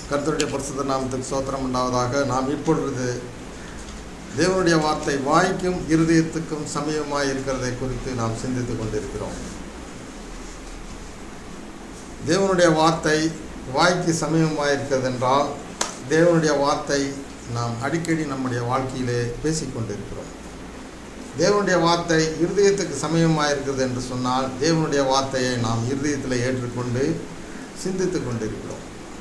கர்த்தருடைய பரிசுத்த நாமத்துக்கு சோத்திரம் உண்டாவதாக நாம் இப்பொழுது தேவனுடைய வார்த்தை வாய்க்கும் இருதயத்துக்கும் சமயமாய் இருக்கிறதை குறித்து நாம் சிந்தித்துக் கொண்டிருக்கிறோம் தேவனுடைய வார்த்தை வாய்க்கு சமயமாய் இருக்கிறது என்றால் தேவனுடைய வார்த்தை நாம் அடிக்கடி நம்முடைய வாழ்க்கையிலே பேசிக்கொண்டிருக்கிறோம் தேவனுடைய வார்த்தை இருதயத்துக்கு சமயமாக இருக்கிறது என்று சொன்னால் தேவனுடைய வார்த்தையை நாம் இருதயத்தில் ஏற்றுக்கொண்டு சிந்தித்து கொண்டிருக்கிறோம்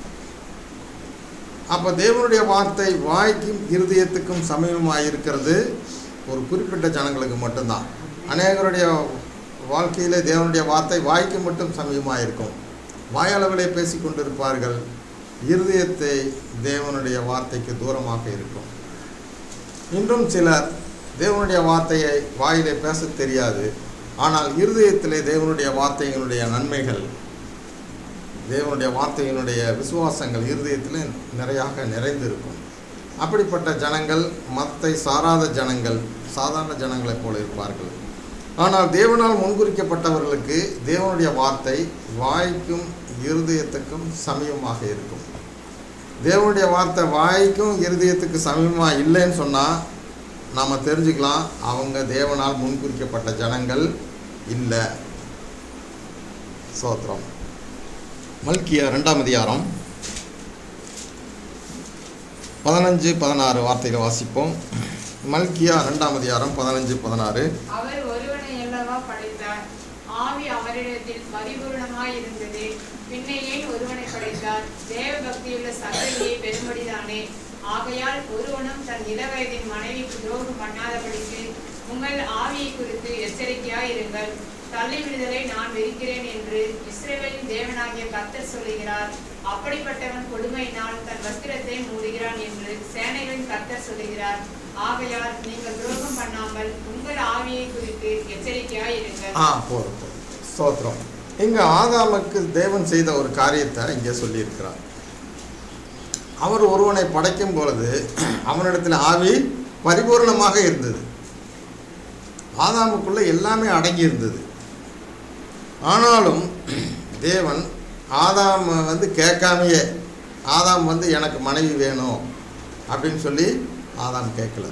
அப்போ தேவனுடைய வார்த்தை வாய்க்கும் இருதயத்துக்கும் சமயமாக இருக்கிறது ஒரு குறிப்பிட்ட ஜனங்களுக்கு மட்டும்தான் அநேகருடைய வாழ்க்கையிலே தேவனுடைய வார்த்தை வாய்க்கு மட்டும் சமயமாக இருக்கும் வாயளவிலே பேசிக்கொண்டிருப்பார்கள் இருதயத்தை தேவனுடைய வார்த்தைக்கு தூரமாக இருக்கும் இன்றும் சிலர் தேவனுடைய வார்த்தையை வாயிலே பேச தெரியாது ஆனால் இருதயத்திலே தேவனுடைய வார்த்தைகளுடைய நன்மைகள் தேவனுடைய வார்த்தையினுடைய விசுவாசங்கள் இருதயத்தில் நிறையாக நிறைந்திருக்கும் அப்படிப்பட்ட ஜனங்கள் மத்தை சாராத ஜனங்கள் சாதாரண ஜனங்களைப் போல இருப்பார்கள் ஆனால் தேவனால் முன்குறிக்கப்பட்டவர்களுக்கு தேவனுடைய வார்த்தை வாய்க்கும் இருதயத்துக்கும் சமயமாக இருக்கும் தேவனுடைய வார்த்தை வாய்க்கும் இருதயத்துக்கு சமயமாக இல்லைன்னு சொன்னால் நாம் தெரிஞ்சுக்கலாம் அவங்க தேவனால் முன்குறிக்கப்பட்ட ஜனங்கள் இல்லை சோத்திரம் மல்கியா ரெண்டாம் அதிகாரம் பதினஞ்சு பதினாறு வார்த்தைகளை வாசிப்போம் மல்கியா ரெண்டாம் அதிகாரம் பதினஞ்சு பதினாறு அவர் ஒருவனை அல்லவா படைத்தார் ஆவி அவரிடத்தில் பரிபூர்ணமாய் இருந்தது பின்ன ஏன் ஒருவனை படைத்தார் தேவ பக்தியுள்ள சந்தையே பெரும்படிதானே ஆகையால் ஒருவனும் தன் இளவயதின் மனைவிக்கு துரோகம் பண்ணாதபடிக்கு உங்கள் ஆவியை குறித்து எச்சரிக்கையாய் இருங்கள் தள்ளிவிடுதலை நான் வெறுக்கிறேன் என்று இஸ்ரேலின் தேவனாகிய கர்த்தர் சொல்லுகிறார் அப்படிப்பட்டவன் கொடுமையினால் தன் வஸ்திரத்தை மூடுகிறான் என்று சேனைகளின் கர்த்தர் சொல்லுகிறார் ஆகையால் நீங்கள் துரோகம் பண்ணாமல் உங்கள் ஆவியை குறித்து எச்சரிக்கையாய் இருங்கள் ஆ போதும் போதும் ஸ்தோத்திரம் இங்கே ஆதாமுக்கு தேவன் செய்த ஒரு காரியத்தை இங்கே சொல்லியிருக்கிறார் அவர் ஒருவனை படைக்கும் பொழுது அவனிடத்தில் ஆவி பரிபூர்ணமாக இருந்தது ஆதாமுக்குள்ள எல்லாமே அடங்கி இருந்தது ஆனாலும் தேவன் ஆதாம் வந்து கேட்காமையே ஆதாம் வந்து எனக்கு மனைவி வேணும் அப்படின்னு சொல்லி ஆதாம் கேட்கல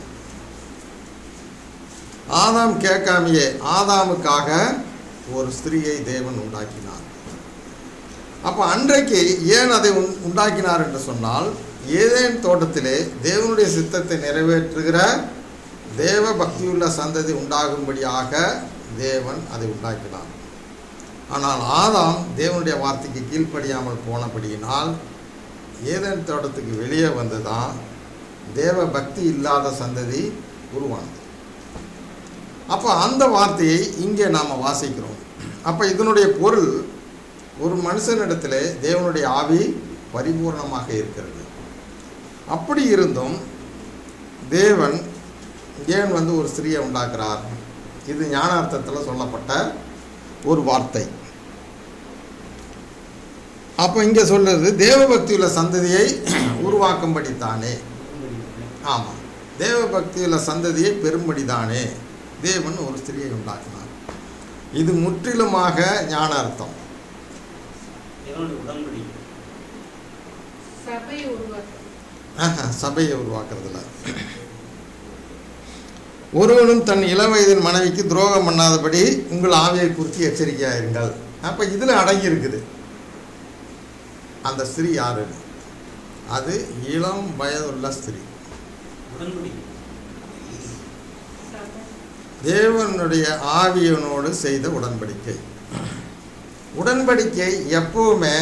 ஆதாம் கேட்காமையே ஆதாமுக்காக ஒரு ஸ்திரீயை தேவன் உண்டாக்கினார் அப்போ அன்றைக்கு ஏன் அதை உண் உண்டாக்கினார் என்று சொன்னால் ஏதேன் தோட்டத்திலே தேவனுடைய சித்தத்தை நிறைவேற்றுகிற தேவ பக்தியுள்ள சந்ததி உண்டாகும்படியாக தேவன் அதை உண்டாக்கினார் ஆனால் ஆதாம் தேவனுடைய வார்த்தைக்கு கீழ்ப்படியாமல் போனபடியினால் ஏதேன் தோட்டத்துக்கு வெளியே வந்து தான் தேவ பக்தி இல்லாத சந்ததி உருவானது அப்போ அந்த வார்த்தையை இங்கே நாம் வாசிக்கிறோம் அப்போ இதனுடைய பொருள் ஒரு மனுஷனிடத்தில் தேவனுடைய ஆவி பரிபூர்ணமாக இருக்கிறது அப்படி இருந்தும் தேவன் ஏன் வந்து ஒரு ஸ்திரியை உண்டாக்குறார் இது ஞானார்த்தத்தில் சொல்லப்பட்ட ஒரு வார்த்தை அப்போ இங்கே சொல்றது தேவபக்தியுள்ள சந்ததியை உருவாக்கும்படி தானே ஆமாம் தேவபக்தியுள்ள சந்ததியை பெரும்படி தானே தேவன் ஒரு ஸ்திரியை உண்டாக்கினார் இது முற்றிலுமாக ஞானார்த்தம் தேவனுடைய உடன்படிக்கை சபையை உருவாக்கும் ஆஹா, சபையை உருவாக்குறதில்ல ஒருவனும் தன் இளவயதின் மனைவிக்கு துரோகம் பண்ணாதபடி உங்கள் ஆவியை குறித்து எச்சரிக்கையாக இருங்கள் அப்போ இதில் அடங்கி இருக்குது அந்த ஸ்திரீ யாரு அது இளம் வயதுள்ள ஸ்திரீ உடன்படிக்கை சபை தேவனுடைய ஆவியனோடு செய்த உடன்படிக்கை உடன்படிக்கை எப்பவுமே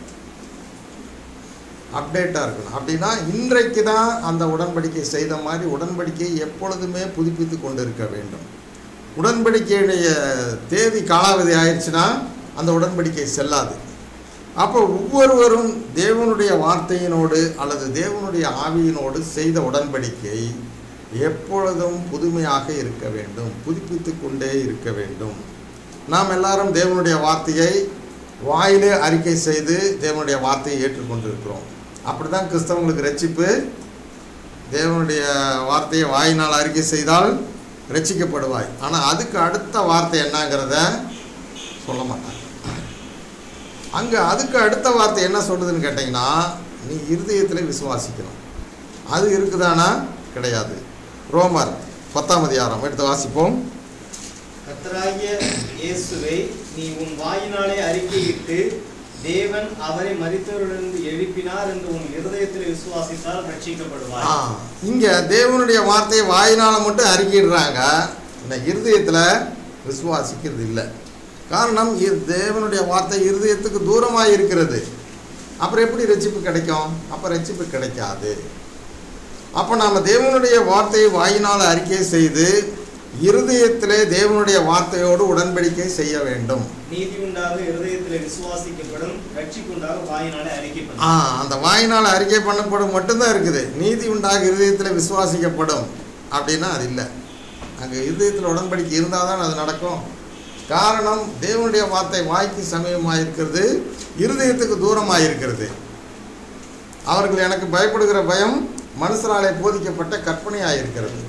அப்டேட்டாக இருக்கணும் அப்படின்னா இன்றைக்கு தான் அந்த உடன்படிக்கை செய்த மாதிரி உடன்படிக்கையை எப்பொழுதுமே புதுப்பித்து கொண்டு இருக்க வேண்டும் உடன்படிக்கையுடைய தேதி காலாவதி ஆயிடுச்சுன்னா அந்த உடன்படிக்கை செல்லாது அப்போ ஒவ்வொருவரும் தேவனுடைய வார்த்தையினோடு அல்லது தேவனுடைய ஆவியினோடு செய்த உடன்படிக்கை எப்பொழுதும் புதுமையாக இருக்க வேண்டும் புதுப்பித்து கொண்டே இருக்க வேண்டும் நாம் எல்லாரும் தேவனுடைய வார்த்தையை வாயிலே அறிக்கை செய்து தேவனுடைய வார்த்தையை ஏற்றுக்கொண்டிருக்கிறோம் அப்படி தான் கிறிஸ்தவங்களுக்கு ரட்சிப்பு தேவனுடைய வார்த்தையை வாயினால் அறிக்கை செய்தால் ரட்சிக்கப்படுவாய் ஆனால் அதுக்கு அடுத்த வார்த்தை என்னங்கிறத சொல்ல மாட்டாங்க அங்கே அதுக்கு அடுத்த வார்த்தை என்ன சொல்லுதுன்னு கேட்டிங்கன்னா நீ இருதயத்தில் விசுவாசிக்கணும் அது இருக்குதானா கிடையாது ரோமர் பத்தாம் அதிகாரம் எடுத்து வாசிப்போம் கர்த்தராகிய இயேசுவை நீ உன் வாயினாலே அறிக்கையிட்டு தேவன் அவரை மரித்தவரிலிருந்து எழுப்பினார் என்று உன் இருதயத்தில் விசுவாசித்தால் ரட்சிக்கப்படுவாய் ஆ இங்கே தேவனுடைய வார்த்தையை வாயினால் மட்டும் அறிக்கிடுறாங்க இந்த இருதயத்தில் விசுவாசிக்கிறது இல்லை காரணம் இ- தேவனுடைய வார்த்தை இருதயத்துக்கு தூரமாக இருக்கிறது அப்புறம் எப்படி ரட்சிப்பு கிடைக்கும் அப்போ ரட்சிப்பு கிடைக்காது அப்போ நாம் தேவனுடைய வார்த்தையை வாயினால் அறிக்கை செய்து இருதயத்திலே தேவனுடைய வார்த்தையோடு உடன்படிக்கை செய்ய வேண்டும் நீதி உண்டாக இருதயத்தில் விசுவாசிக்கப்படும் ரட்சிக்குண்டாக வாயினாலே அறிக்கைப்படும் ஆ அந்த வாயினால் அறிக்கை பண்ணப்படும் மட்டும்தான் இருக்குது நீதி உண்டாக இருதயத்தில் விசுவாசிக்கப்படும் அப்படின்னா அது இல்லை அங்கே இருதயத்தில் உடன்படிக்கை இருந்தால் தான் அது நடக்கும் காரணம் தேவனுடைய வார்த்தை வாய்க்கு சமயமாக இருக்கிறது இருதயத்துக்கு தூரமாக இருக்கிறது அவர்கள் எனக்கு பயப்படுகிற பயம் மனுஷராலே போதிக்கப்பட்ட கற்பனையாக இருக்கிறது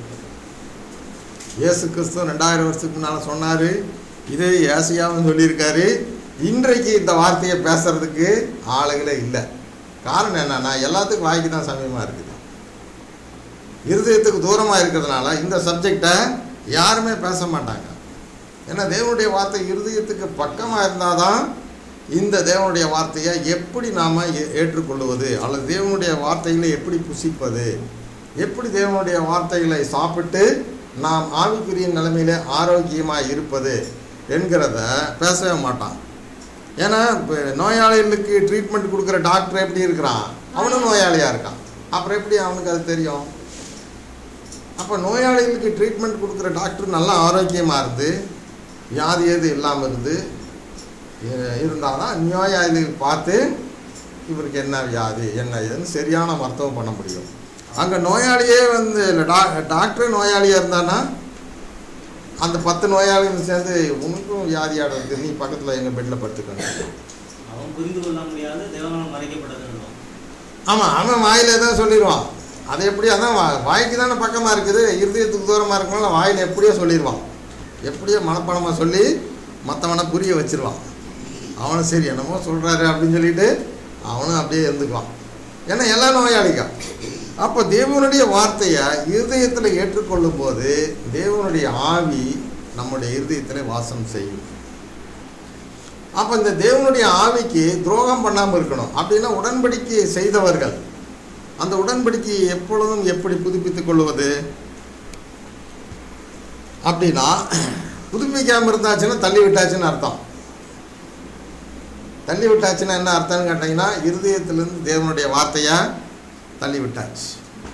இயேசு கிறிஸ்து ரெண்டாயிரம் வருஷத்துக்கு முன்னால் சொன்னார் இதே ஏசியாவும் சொல்லியிருக்காரு இன்றைக்கு இந்த வார்த்தையை பேசுறதுக்கு ஆளுகளே இல்லை காரணம் என்னன்னா எல்லாத்துக்கும் வாய்க்கு தான் சமயமாக இருக்குது இருதயத்துக்கு தூரமாக இருக்கிறதுனால இந்த சப்ஜெக்டை யாருமே பேச மாட்டாங்க ஏன்னா தேவனுடைய வார்த்தை இருதயத்துக்கு பக்கமாக இருந்தால் தான் இந்த தேவனுடைய வார்த்தையை எப்படி நாம் ஏற்றுக்கொள்வது அல்லது தேவனுடைய வார்த்தைகளை எப்படி புசிப்பது எப்படி தேவனுடைய வார்த்தைகளை சாப்பிட்டு நாம் ஆவிக்குரிய நிலைமையில ஆரோக்கியமாக இருப்பது என்கிறத பேசவே மாட்டான் ஏன்னா இப்போ நோயாளிகளுக்கு ட்ரீட்மெண்ட் கொடுக்குற டாக்டர் எப்படி இருக்கிறான் அவனும் நோயாளியாக இருக்கான் அப்புறம் எப்படி அவனுக்கு அது தெரியும் அப்போ நோயாளிகளுக்கு ட்ரீட்மெண்ட் கொடுக்குற டாக்டர் நல்லா ஆரோக்கியமாக இருந்து வியாதி எது இல்லாமல் இருந்து இருந்தால் தான் நோயாளிகள் பார்த்து இவருக்கு என்ன வியாதி என்ன இதுன்னு சரியான மருத்துவம் பண்ண முடியும் அங்கே நோயாளியே வந்து இல்லை டா டாக்டரே நோயாளியாக இருந்தானா அந்த பத்து நோயாளிகள் சேர்ந்து உனக்கும் வியாதியாட இருக்குது நீ பக்கத்தில் எங்கள் பெட்டில் படுத்துக்கணும் அவன் புரிந்து கொள்ள முடியாத தேவனால் மறைக்கப்பட்டது என்றும். ஆமாம் அவன் வாயிலே தான் சொல்லிடுவான் அது எப்படி அதான் வா- வாய்க்கு தானே பக்கமாக இருக்குது இருதயத்துக்கு தூரமாக இருக்கனால வாயில் எப்படியோ சொல்லிடுவான் எப்படியோ மனப்பாடமாக சொல்லி மற்றவனை புரிய வச்சிருவான் அவனும் சரி என்னமோ சொல்கிறாரு அப்படின்னு சொல்லிட்டு அவனும் அப்படியே இருந்துக்குவான் ஏன்னா எல்லா நோயாளிக்கும் அப்போ தேவனுடைய வார்த்தையை இருதயத்தில் ஏற்றுக்கொள்ளும் போது தேவனுடைய ஆவி நம்முடைய இருதயத்தில் வாசம் செய்யும் அப்போ இந்த தேவனுடைய ஆவிக்கு துரோகம் பண்ணாமல் இருக்கணும் அப்படின்னா உடன்படிக்கை செய்தவர்கள் அந்த உடன்படிக்கையை எப்பொழுதும் எப்படி புதுப்பித்துக் கொள்வது அப்படின்னா புதுப்பிக்காமல் இருந்தாச்சுன்னா தள்ளி விட்டாச்சுன்னு அர்த்தம் தள்ளி விட்டாச்சுன்னா என்ன அர்த்தம்னு கேட்டிங்கன்னா இருதயத்திலிருந்து தேவனுடைய வார்த்தையை தள்ளி விட்டாச்சு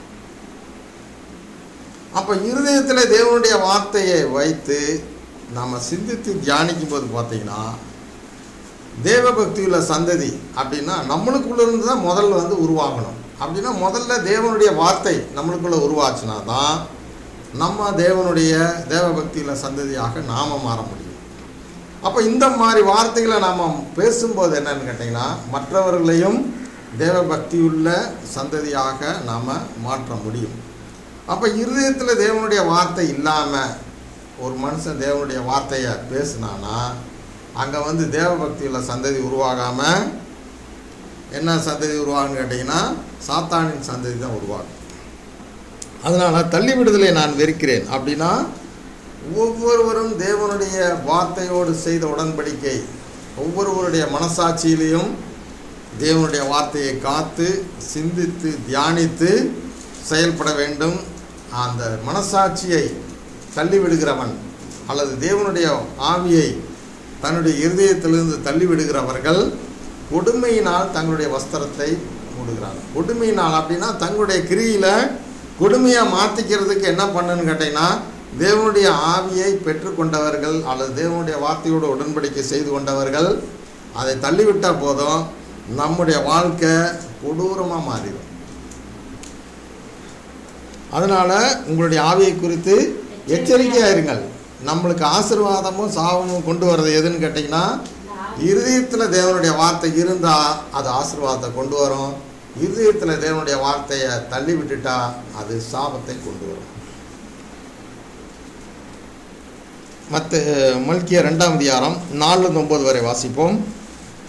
அப்போ இருதயத்தில் தேவனுடைய வார்த்தையை வைத்து நாம் சிந்தித்து தியானிக்கும் போது பார்த்தீங்கன்னா தேவபக்தி உள்ள சந்ததி அப்படின்னா நம்மளுக்குள்ள இருந்து தான் முதல்ல வந்து உருவாகணும் அப்படின்னா முதல்ல தேவனுடைய வார்த்தை நம்மளுக்குள்ள உருவாச்சுனா தான் நம்ம தேவனுடைய தேவபக்தி உள்ள சந்ததியாக நாம மாற முடியும் அப்போ இந்த மாதிரி வார்த்தைகளை நாம் பேசும்போது என்னன்னு கேட்டிங்கன்னா மற்றவர்களையும் தேவபக்தியுள்ள சந்ததியாக நாம் மாற்ற முடியும் அப்போ இருதயத்தில் தேவனுடைய வார்த்தை இல்லாமல் ஒரு மனுஷன் தேவனுடைய வார்த்தையை பேசுனானா அங்கே வந்து தேவபக்தியுள்ள சந்ததி உருவாகாமல் என்ன சந்ததி உருவாகுன்னு கேட்டிங்கன்னா சாத்தானின் சந்ததி தான் உருவாகும் அதனால் தள்ளி விடுதலை நான் வெறுக்கிறேன் அப்படின்னா ஒவ்வொருவரும் தேவனுடைய வார்த்தையோடு செய்த உடன்படிக்கை ஒவ்வொருவருடைய மனசாட்சியிலையும் தேவனுடைய வார்த்தையை காத்து சிந்தித்து தியானித்து செயல்பட வேண்டும் அந்த மனசாட்சியை தள்ளிவிடுகிறவன் அல்லது தேவனுடைய ஆவியை தன்னுடைய இருதயத்திலிருந்து தள்ளிவிடுகிறவர்கள் கொடுமையினால் தங்களுடைய வஸ்திரத்தை மூடுகிறாங்க கொடுமையினால் அப்படின்னா தங்களுடைய கிரியில் கொடுமையாக மாற்றிக்கிறதுக்கு என்ன பண்ணுன்னு கேட்டிங்கன்னா தேவனுடைய ஆவியை பெற்றுக்கொண்டவர்கள் அல்லது தேவனுடைய வார்த்தையோடு உடன்படிக்கை செய்து கொண்டவர்கள் அதை தள்ளிவிட்டால் போதும் நம்முடைய வாழ்க்கை கொடூரமாக மாறிடும் அதனால் உங்களுடைய ஆவியை குறித்து எச்சரிக்கையாக இருங்கள் நம்மளுக்கு ஆசீர்வாதமும் சாபமும் கொண்டு வர்றது எதுன்னு கேட்டிங்கன்னா இருதயத்தில் தேவனுடைய வார்த்தை இருந்தால் அது ஆசீர்வாதத்தை கொண்டு வரும் இருதயத்தில் தேவனுடைய வார்த்தையை தள்ளி விட்டுட்டா அது சாபத்தை கொண்டு வரும் மற்ற மல்கிய ரெண்டாம் அதிகாரம் நாலுலேருந்து ஒம்பது வரை வாசிப்போம்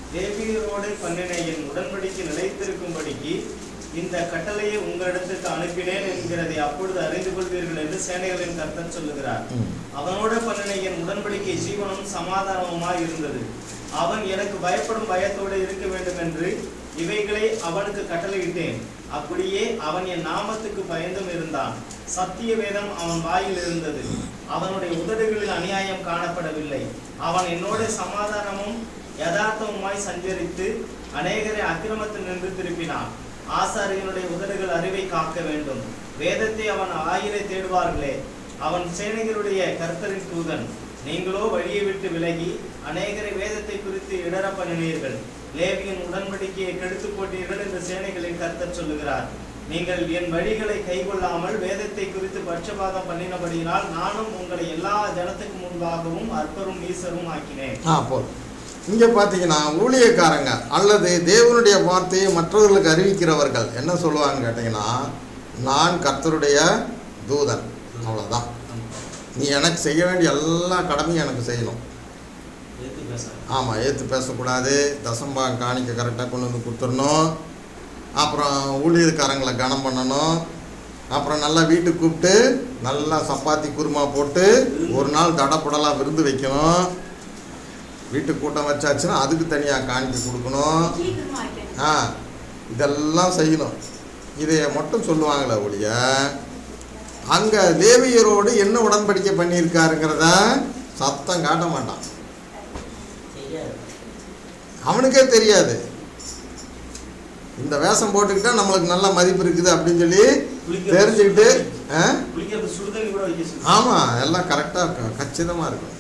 தேவியரோடு பண்ணின என் உடன்படிக்கை நிலைத்திருக்கும்படிக்கு இந்த கட்டளையை உங்களிடத்துக்கு அனுப்பினேன் என்கிறதை அப்பொழுது அறிந்து கொள்வீர்கள் என்று சேனைகளின் கர்த்தர் சொல்லுகிறார் ம். அவனோட பண்ணின என் உடன்படிக்கை ஜீவனும் சமாதானமுமாய் இருந்தது அவன் எனக்கு பயப்படும் பயத்தோடு இருக்க வேண்டும் என்று இவைகளை அவனுக்கு கட்டளையிட்டேன் அப்படியே அவன் என் நாமத்துக்கு பயந்தும் இருந்தான் சத்திய வேதம் அவன் வாயில் இருந்தது அவனுடைய உதடுகளில் அநியாயம் காணப்படவில்லை அவன் என்னோட சமாதானமும் யதார்த்தமுமாய் சஞ்சரித்து அநேகரை அக்கிரமத்தில் நின்று திருப்பினான் ஆசாரியனுடைய உதடுகள் அறிவை காக்க வேண்டும் வேதத்தை அவன் ஆயிரை தேடுவார்களே அவன் சேனைகளுடைய கர்த்தரின் தூதன் நீங்களோ வழியை விட்டு விலகி அநேகரை வேதத்தை குறித்து இடர பண்ணினீர்கள் லேவியின் உடன்படிக்கையை கெடுத்து போட்டீர்கள் என்று சேனைகளின் கர்த்தர் சொல்லுகிறார் நீங்கள் என் வழிகளை கைக்கொள்ளாமல் வேதத்தை குறித்து பட்சபாதம் பண்ணினபடியினால் நானும் உங்களை எல்லா ஜனத்துக்கு முன்பாகவும் அற்பரும் நீசரும் ஆக்கினேன் ஆ போதும் இங்கே பார்த்தீங்கன்னா ஊழியக்காரங்க அல்லது தேவனுடைய வார்த்தையை மற்றவர்களுக்கு அறிவிக்கிறவர்கள் என்ன சொல்லுவாங்க கேட்டிங்கன்னா நான் கர்த்தருடைய தூதன் அவ்வளோதான் நீ எனக்கு செய்ய வேண்டிய எல்லா கடமையும் எனக்கு செய்யணும் எடுத்து பேசுறேன் ஆமாம் ஏற்று பேசக்கூடாது தசம்பாகம் காணிக்க கரெக்டாக கொண்டு வந்து கொடுத்துடணும் அப்புறம் ஊழியக்காரங்களை கனம் பண்ணணும் அப்புறம் நல்லா வீட்டுக்கு கூப்பிட்டு நல்லா சப்பாத்தி குருமா போட்டு ஒரு நாள் தடப்புடலாக விருந்து வைக்கணும் வீட்டுக்கு கூட்டம் வச்சாச்சுன்னா அதுக்கு தனியாக காணிக்க கொடுக்கணும் ஆ இதெல்லாம் செய்யணும் இதை மட்டும் சொல்லுவாங்களே ஒழிய அங்கே லேவியரோடு என்ன உடன்படிக்கை பண்ணியிருக்காருங்கிறத சத்தம் காட்ட மாட்டான் தெரியாது அவனுக்கே தெரியாது இந்த வேஷம் போட்டுக்கிட்டா நம்மளுக்கு நல்ல மதிப்பு இருக்குது அப்படின்னு சொல்லி குளிக்க- தெரிஞ்சுக்கிட்டு ஆ? குளிக்கிறது சுடுதண்ணி கூட வைக்க சொல்லு. ஆமாம் எல்லாம் கரெக்டாக கச்சிதமாக இருக்கும்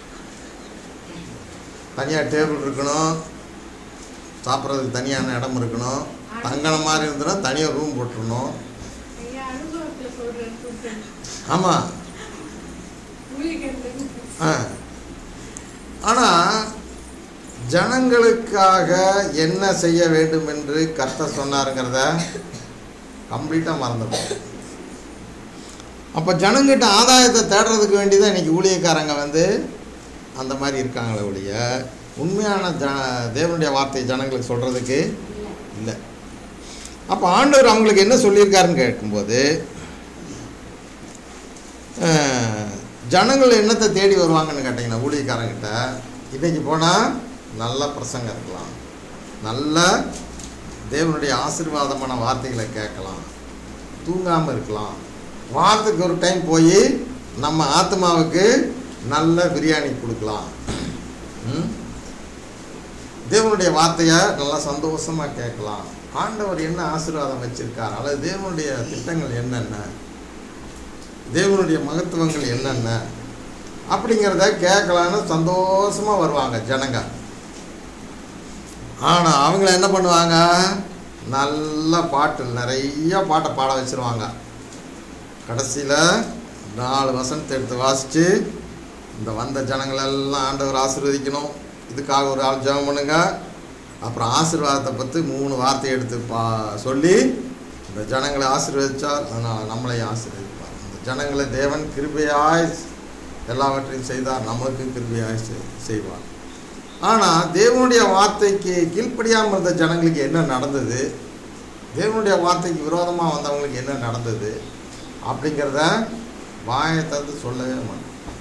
தனியாக டேபிள் இருக்கணும் சாப்பிட்றதுக்கு தனியான இடம் இருக்கணும் தங்கன மாதிரி இருந்ததுன்னா தனியாக ரூம் போட்டுருணும் ஐயா அனுபவத்துல சொல்றேன் சொல்றேன் ஆமாம் ஊழியர்கள் ஆ ஆனால் ஜனங்களுக்காக என்ன செய்ய வேண்டும் என்று கர்த்தர் சொன்னாருங்கிறத கம்ப்ளீட்டாக மறந்துடும் அப்போ ஜனங்கிட்ட ஆதாயத்தை தேடுறதுக்கு வேண்டி தான் இன்றைக்கி ஊழியக்காரங்க வந்து அந்த மாதிரி இருக்காங்களே ஒழிய உண்மையான ஜ தேவனுடைய வார்த்தை ஜனங்களுக்கு சொல்கிறதுக்கு இல்லை அப்போ ஆண்டவர் அவங்களுக்கு என்ன சொல்லியிருக்காருன்னு கேட்கும்போது அஹ், ஜனங்கள் என்னத்தை தேடி வருவாங்கன்னு கேட்டிங்கன்னா ஊழியக்காரங்கிட்ட இன்றைக்கி போனால் நல்ல பிரசங்கம் இருக்கலாம் நல்ல தேவனுடைய ஆசீர்வாதமான வார்த்தைகளை கேட்கலாம் தூங்காமல் இருக்கலாம் வாரத்துக்கு ஒரு டைம் போய் நம்ம ஆத்மாவுக்கு நல்ல பிரியாணி கொடுக்கலாம் ம்? தேவனுடைய வார்த்தையை நல்லா சந்தோஷமாக கேட்கலாம் ஆண்டவர் என்ன ஆசீர்வாதம் வச்சிருக்கார் அல்லது தேவனுடைய திட்டங்கள் என்னென்ன தேவனுடைய மகத்துவங்கள் என்னென்ன அப்படிங்கிறத கேட்கலான்னு சந்தோஷமாக வருவாங்க ஜனங்க ஆனால் அவங்கள என்ன பண்ணுவாங்க நல்ல பாட்டு நிறைய பாட்டை பாட வச்சிருவாங்க கடைசியில் நாலு வசனத்தை எடுத்து வாசித்து இந்த வந்த ஜனங்களெல்லாம் ஆண்டவர் ஆசீர்வதிக்கணும் இதுக்காக ஒரு ஆள் ஜெபம் பண்ணுங்க அப்புறம் ஆசீர்வாதத்தை பற்றி மூணு வார்த்தை எடுத்து பா சொல்லி இந்த ஜனங்களை ஆசீர்வதித்தார் அதனால் நம்மளையும் ஆசீர்வதிப்பார் இந்த ஜனங்களை தேவன் கிருபையாய் எல்லாவற்றையும் செய்தார் நம்மளுக்கும் கிருபையாய் செய்- செய்வார் ஆனால் தேவனுடைய வார்த்தைக்கு கீழ்ப்படியாமல் இருந்த ஜனங்களுக்கு என்ன நடந்தது தேவனுடைய வார்த்தைக்கு விரோதமாக வந்தவங்களுக்கு என்ன நடந்தது அப்படிங்கிறத வாயை தந்து சொல்லவே மாட்டோம்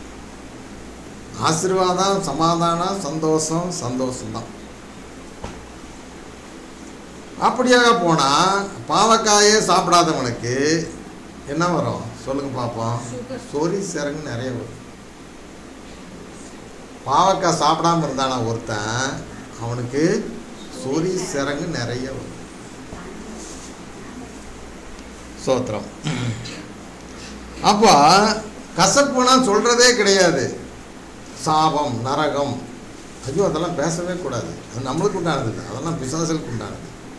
ஆசீர்வாதம் சமாதானம் சந்தோஷம் சந்தோஷம்தான் அப்படியாக போனால் பாவக்காயே சாப்பிடாதவனுக்கு என்ன வரும் சொல்லுங்க பார்ப்போம் சொறி சிறங்கு நிறைய வரும் பாவக்காய் சாப்பிடாம இருந்தானா ஒருத்தன் அவனுக்கு சொறி சிறங்கு நிறைய வரும் சோத்திரம் அப்போ கசப்புனா சொல்கிறதே கிடையாது சாபம் நரகம் ஐயோ அதெல்லாம் பேசவே கூடாது அது நம்மளுக்கு உண்டானது இல்லை. அதெல்லாம் பிசாசுகளுக்கு உண்டானது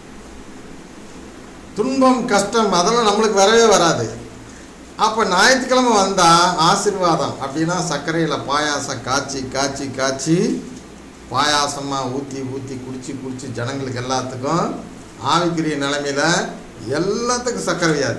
துன்பம் கஷ்டம் அதெல்லாம் நம்மளுக்கு வரவே வராது அப்போ ஞாயிற்றுக்கிழமை வந்தால் ஆசீர்வாதம் அப்படின்னா சர்க்கரையில் பாயாசம் காய்ச்சி காய்ச்சி காய்ச்சி பாயாசமாக ஊற்றி ஊற்றி குடிச்சு குடிச்சு ஜனங்களுக்கு எல்லாத்துக்கும் ஆவிக்குரிய நிலைமையில் எல்லாத்துக்கும் சர்க்கரை வியாதி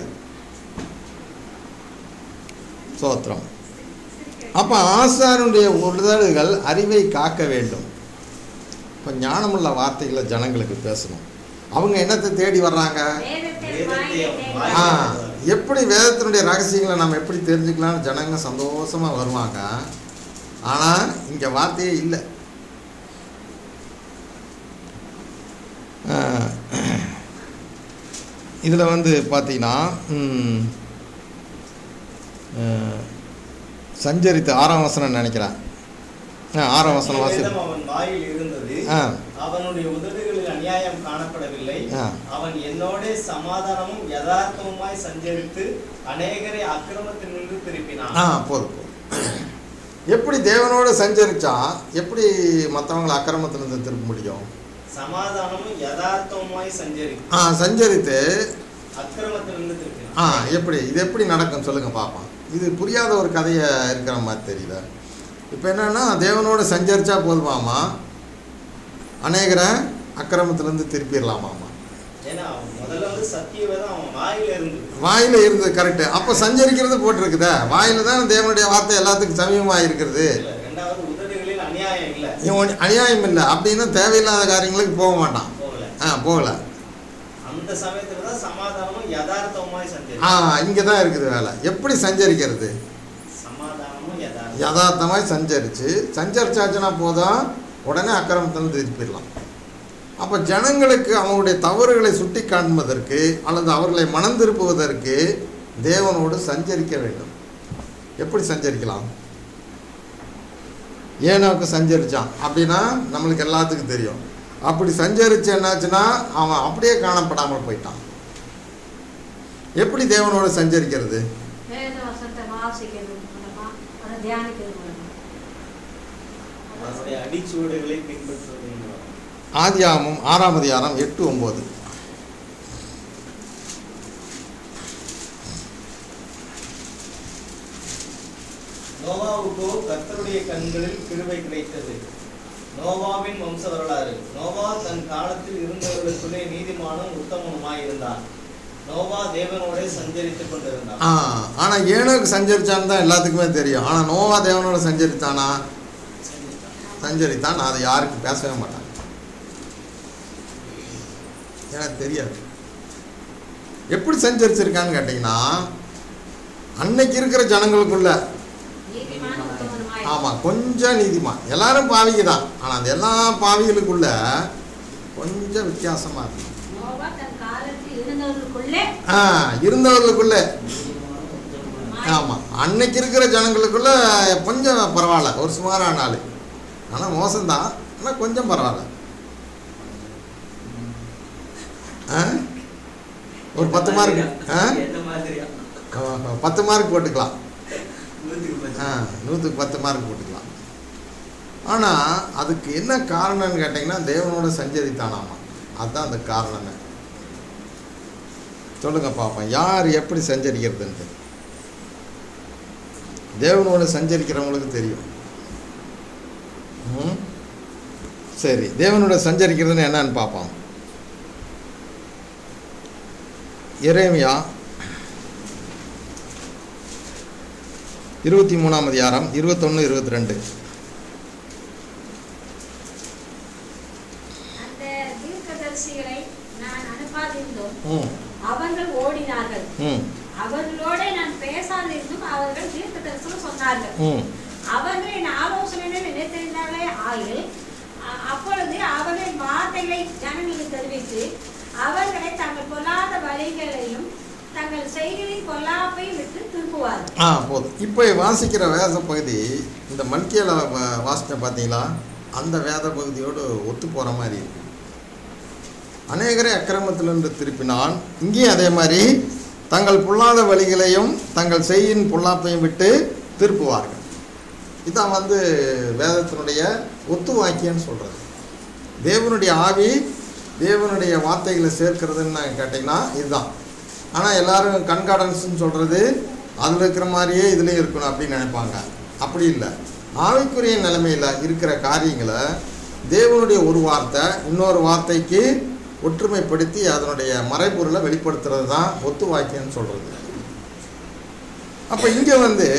சோத்திரம் அப்போ ஆசாரனுடைய உதடுகள் அறிவை காக்க வேண்டும் இப்போ ஞானமுள்ள வார்த்தைகளை ஜனங்களுக்கு பேசணும் அவங்க என்னத்தை தேடி வர்றாங்க வேதத்தை வேதத்தை வாயிலே வாயிலே ஆ தேடி எப்படி வேதத்தினுடைய ரகசியங்களை நம்ம எப்படி தெரிஞ்சுக்கலாம்னு ஜனங்க சந்தோஷமாக வருவாங்க ஆனால் இங்கே வார்த்தையே இல்லை இதில் வந்து பார்த்தீங்கன்னா ம், அஹ், சஞ்சரித்து ஆறாம் வசனம் நினைக்கிறேன் ஆ, ஆறாம் வசனம் வாசி வேதம் அவன் வாயில் இருந்தது ஆ அவனுடைய உதடுகளில் அநியாயம் காணப்படவில்லை ஆ. அவன் என்னோட சமாதானமும் யதார்த்தமுமாய் சஞ்சரித்து அநேகரை அக்கிரமத்தினின்று திருப்பினான் ஆ போதும் போதும் எப்படி தேவனோடு சஞ்சரிச்சா எப்படி மற்றவங்களை அக்கிரமத்திலிருந்து திருப்ப முடியும் சமாதானமும் யதார்த்தமுமாய் சஞ்சரி ஆ சஞ்சரித்து அக்கிரமத்திலிருந்து திருப்பினான் ஆ எப்படி இது எப்படி நடக்கும் சொல்லுங்க பார்ப்போம் இது புரியாத ஒரு கதையை இருக்கிற மாதிரி தெரியல இப்போ என்னன்னா தேவனோடு சஞ்சரிச்சா போதுமாமா அநேகரை அக்கிரமத்திலேருந்து திருப்பிடலாமாமா ஏன்னா அவன் முதல்ல வந்து சத்திய வேதம் அவன் வாயில இருந்து வாயில் இருந்தது கரெக்டு அப்போ சஞ்சரிக்கிறது போட்டிருக்குதே வாயில் தான் தேவனுடைய வார்த்தை எல்லாத்துக்கும் சமீபமாக இருக்கிறது இல்ல, ரெண்டாவது உதடுகளில் அநியாயம் இல்ல இவன் அநியாயம் இல்லை அப்படின்னா தேவையில்லாத காரியங்களுக்கு போக மாட்டான் போகல ஆ போகல அந்த சமயத்துல தான் சமாதானமும் யதார்த்தமுமாய் சஞ்சரி ஆ இங்கே தான் இருக்குது வேலை எப்படி சஞ்சரிக்கிறது சமாதானமும் யதார்த்தம் யதார்த்தமாய் சஞ்சரித்து சஞ்சரிச்சாச்சுன்னா போதும் உடனே அக்கிரமத்திலிருந்து திருப்பிடலாம் அப்போ ஜனங்களுக்கு அவங்களுடைய தவறுகளை சுட்டி காண்பதற்கு அல்லது அவர்களை மனம் திருப்புவதற்கு தேவனோடு சஞ்சரிக்க வேண்டும் எப்படி சஞ்சரிக்கலாம் ஏனோக்கு சஞ்சரிச்சான் அப்படின்னா நம்மளுக்கு எல்லாத்துக்கும் தெரியும் அப்படி சஞ்சரிச்சு என்னாச்சுன்னா அவன் அப்படியே காணப்படாமல் போயிட்டான் எப்படி தேவனோடு சஞ்சரிக்கிறது வேத வசனத்தை வாசிக்கிறது மூலமா அதை தியானிக்கிறது மூலமா அவனுடைய அடிச்சுவடுகளை பின்பற்றுவது மூலம். ஆதியாகமம் ஆறாம் அதிகாரம் எட்டு ஒம்பது நோவாவுக்கோ கர்த்தருடைய கண்களில் கிருபை கிடைத்தது நோவாவின் வம்ச வரலாறு நோவா தன் காலத்தில் இருந்தவர்களுக்குள்ளே நீதிமானும் உத்தமனுமாய் இருந்தான் நோவா தேவனோட சஞ்சரித்துக் கொண்டிருந்தான் ஆ ஆனால் ஏனோக்கு சஞ்சரிச்சான்னு தான் எல்லாத்துக்குமே தெரியும் ஆனால் நோவா தேவனோட சஞ்சரித்தானா சஞ்சரித்தான் நான் அதை யாருக்கும் பேசவே மாட்டேன் எனக்கு தெரியாது எப்படி சஞ்சரிச்சிருக்கான்னு கேட்டிங்கன்னா அன்னைக்கு இருக்கிற ஜனங்களுக்குள்ள நீதிமான உத்தமனுமாய் ஆமாம் கொஞ்சம் நீதிமான் எல்லாரும் பாவிங்க தான் ஆனால் அந்த எல்லா பாவிகளுக்குள்ள கொஞ்சம் வித்தியாசமாக இருக்கும் நோவா தன் காலத்தில் இருந்தவர்களுக்குள்ளே ஆ இருந்தவர்களுக்குள்ள ஆமாம் அன்னைக்கு இருக்கிற ஜனங்களுக்குள்ள கொஞ்சம் பரவாயில்ல ஒரு சுமாரான ஆள் ஆனால் மோசம்தான் ஆனால் கொஞ்சம் பரவாயில்ல ஆ ஒரு பத்து மார்க் ஆ எந்த மாதிரியா ஆ, பத்து மார்க் போட்டுக்கலாம் நூற்றுக்கு பத்து. ஆ நூற்றுக்கு பத்து மார்க் போட்டுக்கலாம் ஆனால் அதுக்கு என்ன காரணம்னு கேட்டிங்கன்னா தேவனோட சஞ்சரித்தானாமா அதுதான் அந்த காரணமே சொல்லுங்க பார்ப்போம் யார் எப்படி சஞ்சரிக்கிறதுன்ட்டு தேவனோட சஞ்சரிக்கிறவங்களுக்கு தெரியும் ம் சரி தேவனோட சஞ்சரிக்கிறதுன்னு என்னன்னு பார்ப்போம் எரேமியா இருபத்தி மூணாம் அதிகாரம் இருபத்தொன்று இருபத்தி ரெண்டு அந்த தீர்க்கதரிசிகளை நான் அனுப்பாதிருந்தும் ம் அவர்கள் ஓடினார்கள் ம் அவர்களோட நான் பேசாதிருந்தும் அவர்கள் தீர்க்க தரிசனம் சொன்னார்கள் ம் அவர்களின் ஆலோசனைகளை நினைத்திருந்தாலே ஆயில் அ- அப்பொழுது அவர்களின் வார்த்தைகளை ஜனங்களுக்கு தெரிவித்து அவர்களை தங்கள் பொல்லாத வழிகளையும் தங்கள் செய்களின் பொல்லாப்பையும் விட்டு திருப்புவார்கள் ஆ போதும் இப்போ வாசிக்கிற வேத பகுதி இந்த மல்கியில் வாசித்த பார்த்தீங்களா அந்த வேத பகுதியோடு ஒத்து போகிற மாதிரி இருக்கு அநேகரை அக்கிரமத்திலிருந்து திருப்பினால் இங்கேயும் அதே மாதிரி தங்கள் பொல்லாத வழிகளையும் தங்கள் செய்யின் பொல்லாப்பையும் விட்டு திருப்புவார்கள் இதான் வந்து வேதத்தினுடைய ஒத்து வாக்கியம்னு சொல்கிறது தேவனுடைய ஆவி தேவனுடைய வார்த்தைகளை சேர்க்கிறதுன்னு கேட்டிங்கன்னா இதுதான் ஆனால் எல்லாரும் கண்கார்டன்ஸ்னு சொல்கிறது அதில் இருக்கிற மாதிரியே இதுலேயும் இருக்கணும் அப்படின்னு நினைப்பாங்க அப்படி இல்லை ஆவிக்குரிய நிலைமையில் இருக்கிற காரியங்களை தேவனுடைய ஒரு வார்த்தை இன்னொரு வார்த்தைக்கு ஒற்றுமைப்படுத்தி அதனுடைய மறைபொருளை வெளிப்படுத்துறது தான் ஒத்து வாக்கியம்னு சொல்கிறது அப்போ இங்கே வந்து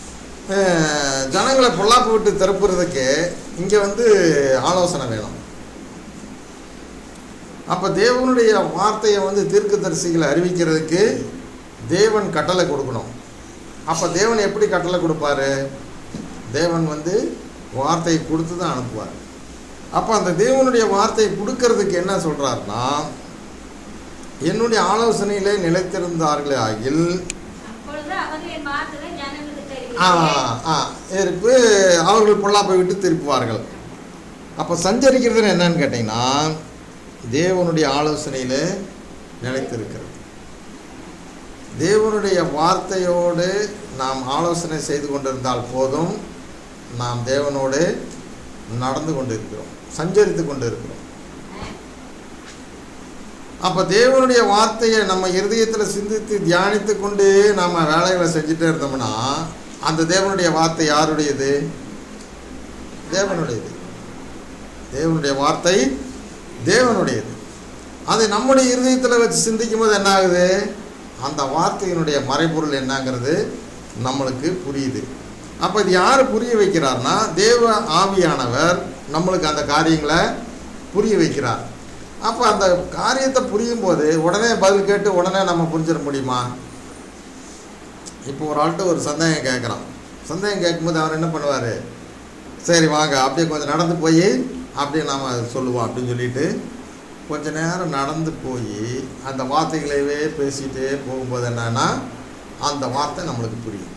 அஹ், ஜனங்களை பொல்லாப்பு விட்டு திருப்புறதுக்கு இங்கே வந்து ஆலோசனை வேணும் அப்போ தேவனுடைய வார்த்தையை வந்து தீர்க்கதரிசிகளை அறிவிக்கிறதுக்கு தேவன் கட்டளை கொடுக்கணும் அப்போ தேவன் எப்படி கட்டளை கொடுப்பாரு தேவன் வந்து வார்த்தையை கொடுத்து தான் அனுப்புவார் அப்போ அந்த தேவனுடைய வார்த்தையை கொடுக்கறதுக்கு என்ன சொல்கிறாருன்னா என்னுடைய ஆலோசனையிலே நிலைத்திருந்தார்களே ஆகில் அப்பொழுது அவர்கள் என் வார்த்தைகளை ஜனங்களுக்கு ஆ தெரிவித்தேன் ஆ இருப்பு அவர்கள் பொல்லாப்பை விட்டு திருப்புவார்கள் அப்போ சஞ்சரிக்கிறது என்னன்னு கேட்டிங்கன்னா தேவனுடைய ஆலோசனையில் நிலைத்திருக்கிறது தேவனுடைய வார்த்தையோடு நாம் ஆலோசனை செய்து கொண்டிருந்தால் போதும் நாம் தேவனோடு நடந்து கொண்டு இருக்கிறோம் சஞ்சரித்து கொண்டு இருக்கிறோம் அப்போ தேவனுடைய வார்த்தையை நம்ம இருதயத்தில் சிந்தித்து தியானித்து கொண்டு நம்ம வேலைகளை செஞ்சுட்டே இருந்தோம்னா அந்த தேவனுடைய வார்த்தை யாருடையது தேவனுடையது தேவனுடைய வார்த்தை தேவனுடையது அதை நம்முடைய இருதயத்தில் வச்சு சிந்திக்கும் போது என்ன ஆகுது அந்த வார்த்தையினுடைய மறைபொருள் என்னங்கிறது நம்மளுக்கு புரியுது அப்போ இது யார் புரிய வைக்கிறார்னா தேவ ஆவியானவர் நம்மளுக்கு அந்த காரியங்களை புரிய வைக்கிறார் அப்போ அந்த காரியத்தை புரியும் போது உடனே பதில் கேட்டு உடனே நம்ம புரிஞ்சிட முடியுமா இப்போ ஒரு ஆள்கிட்ட ஒரு சந்தேகம் கேட்குறான் சந்தேகம் கேட்கும்போது அவர் என்ன பண்ணுவார் சரி வாங்க அப்படியே கொஞ்சம் நடந்து போய் அப்படியே நாம் சொல்லுவோம் அப்படின்னு சொல்லிட்டு கொஞ்ச நேரம் நடந்து போய் அந்த வார்த்தைகளையே பேசிகிட்டே போகும்போது என்னன்னா அந்த வார்த்தை நம்மளுக்கு புரியும்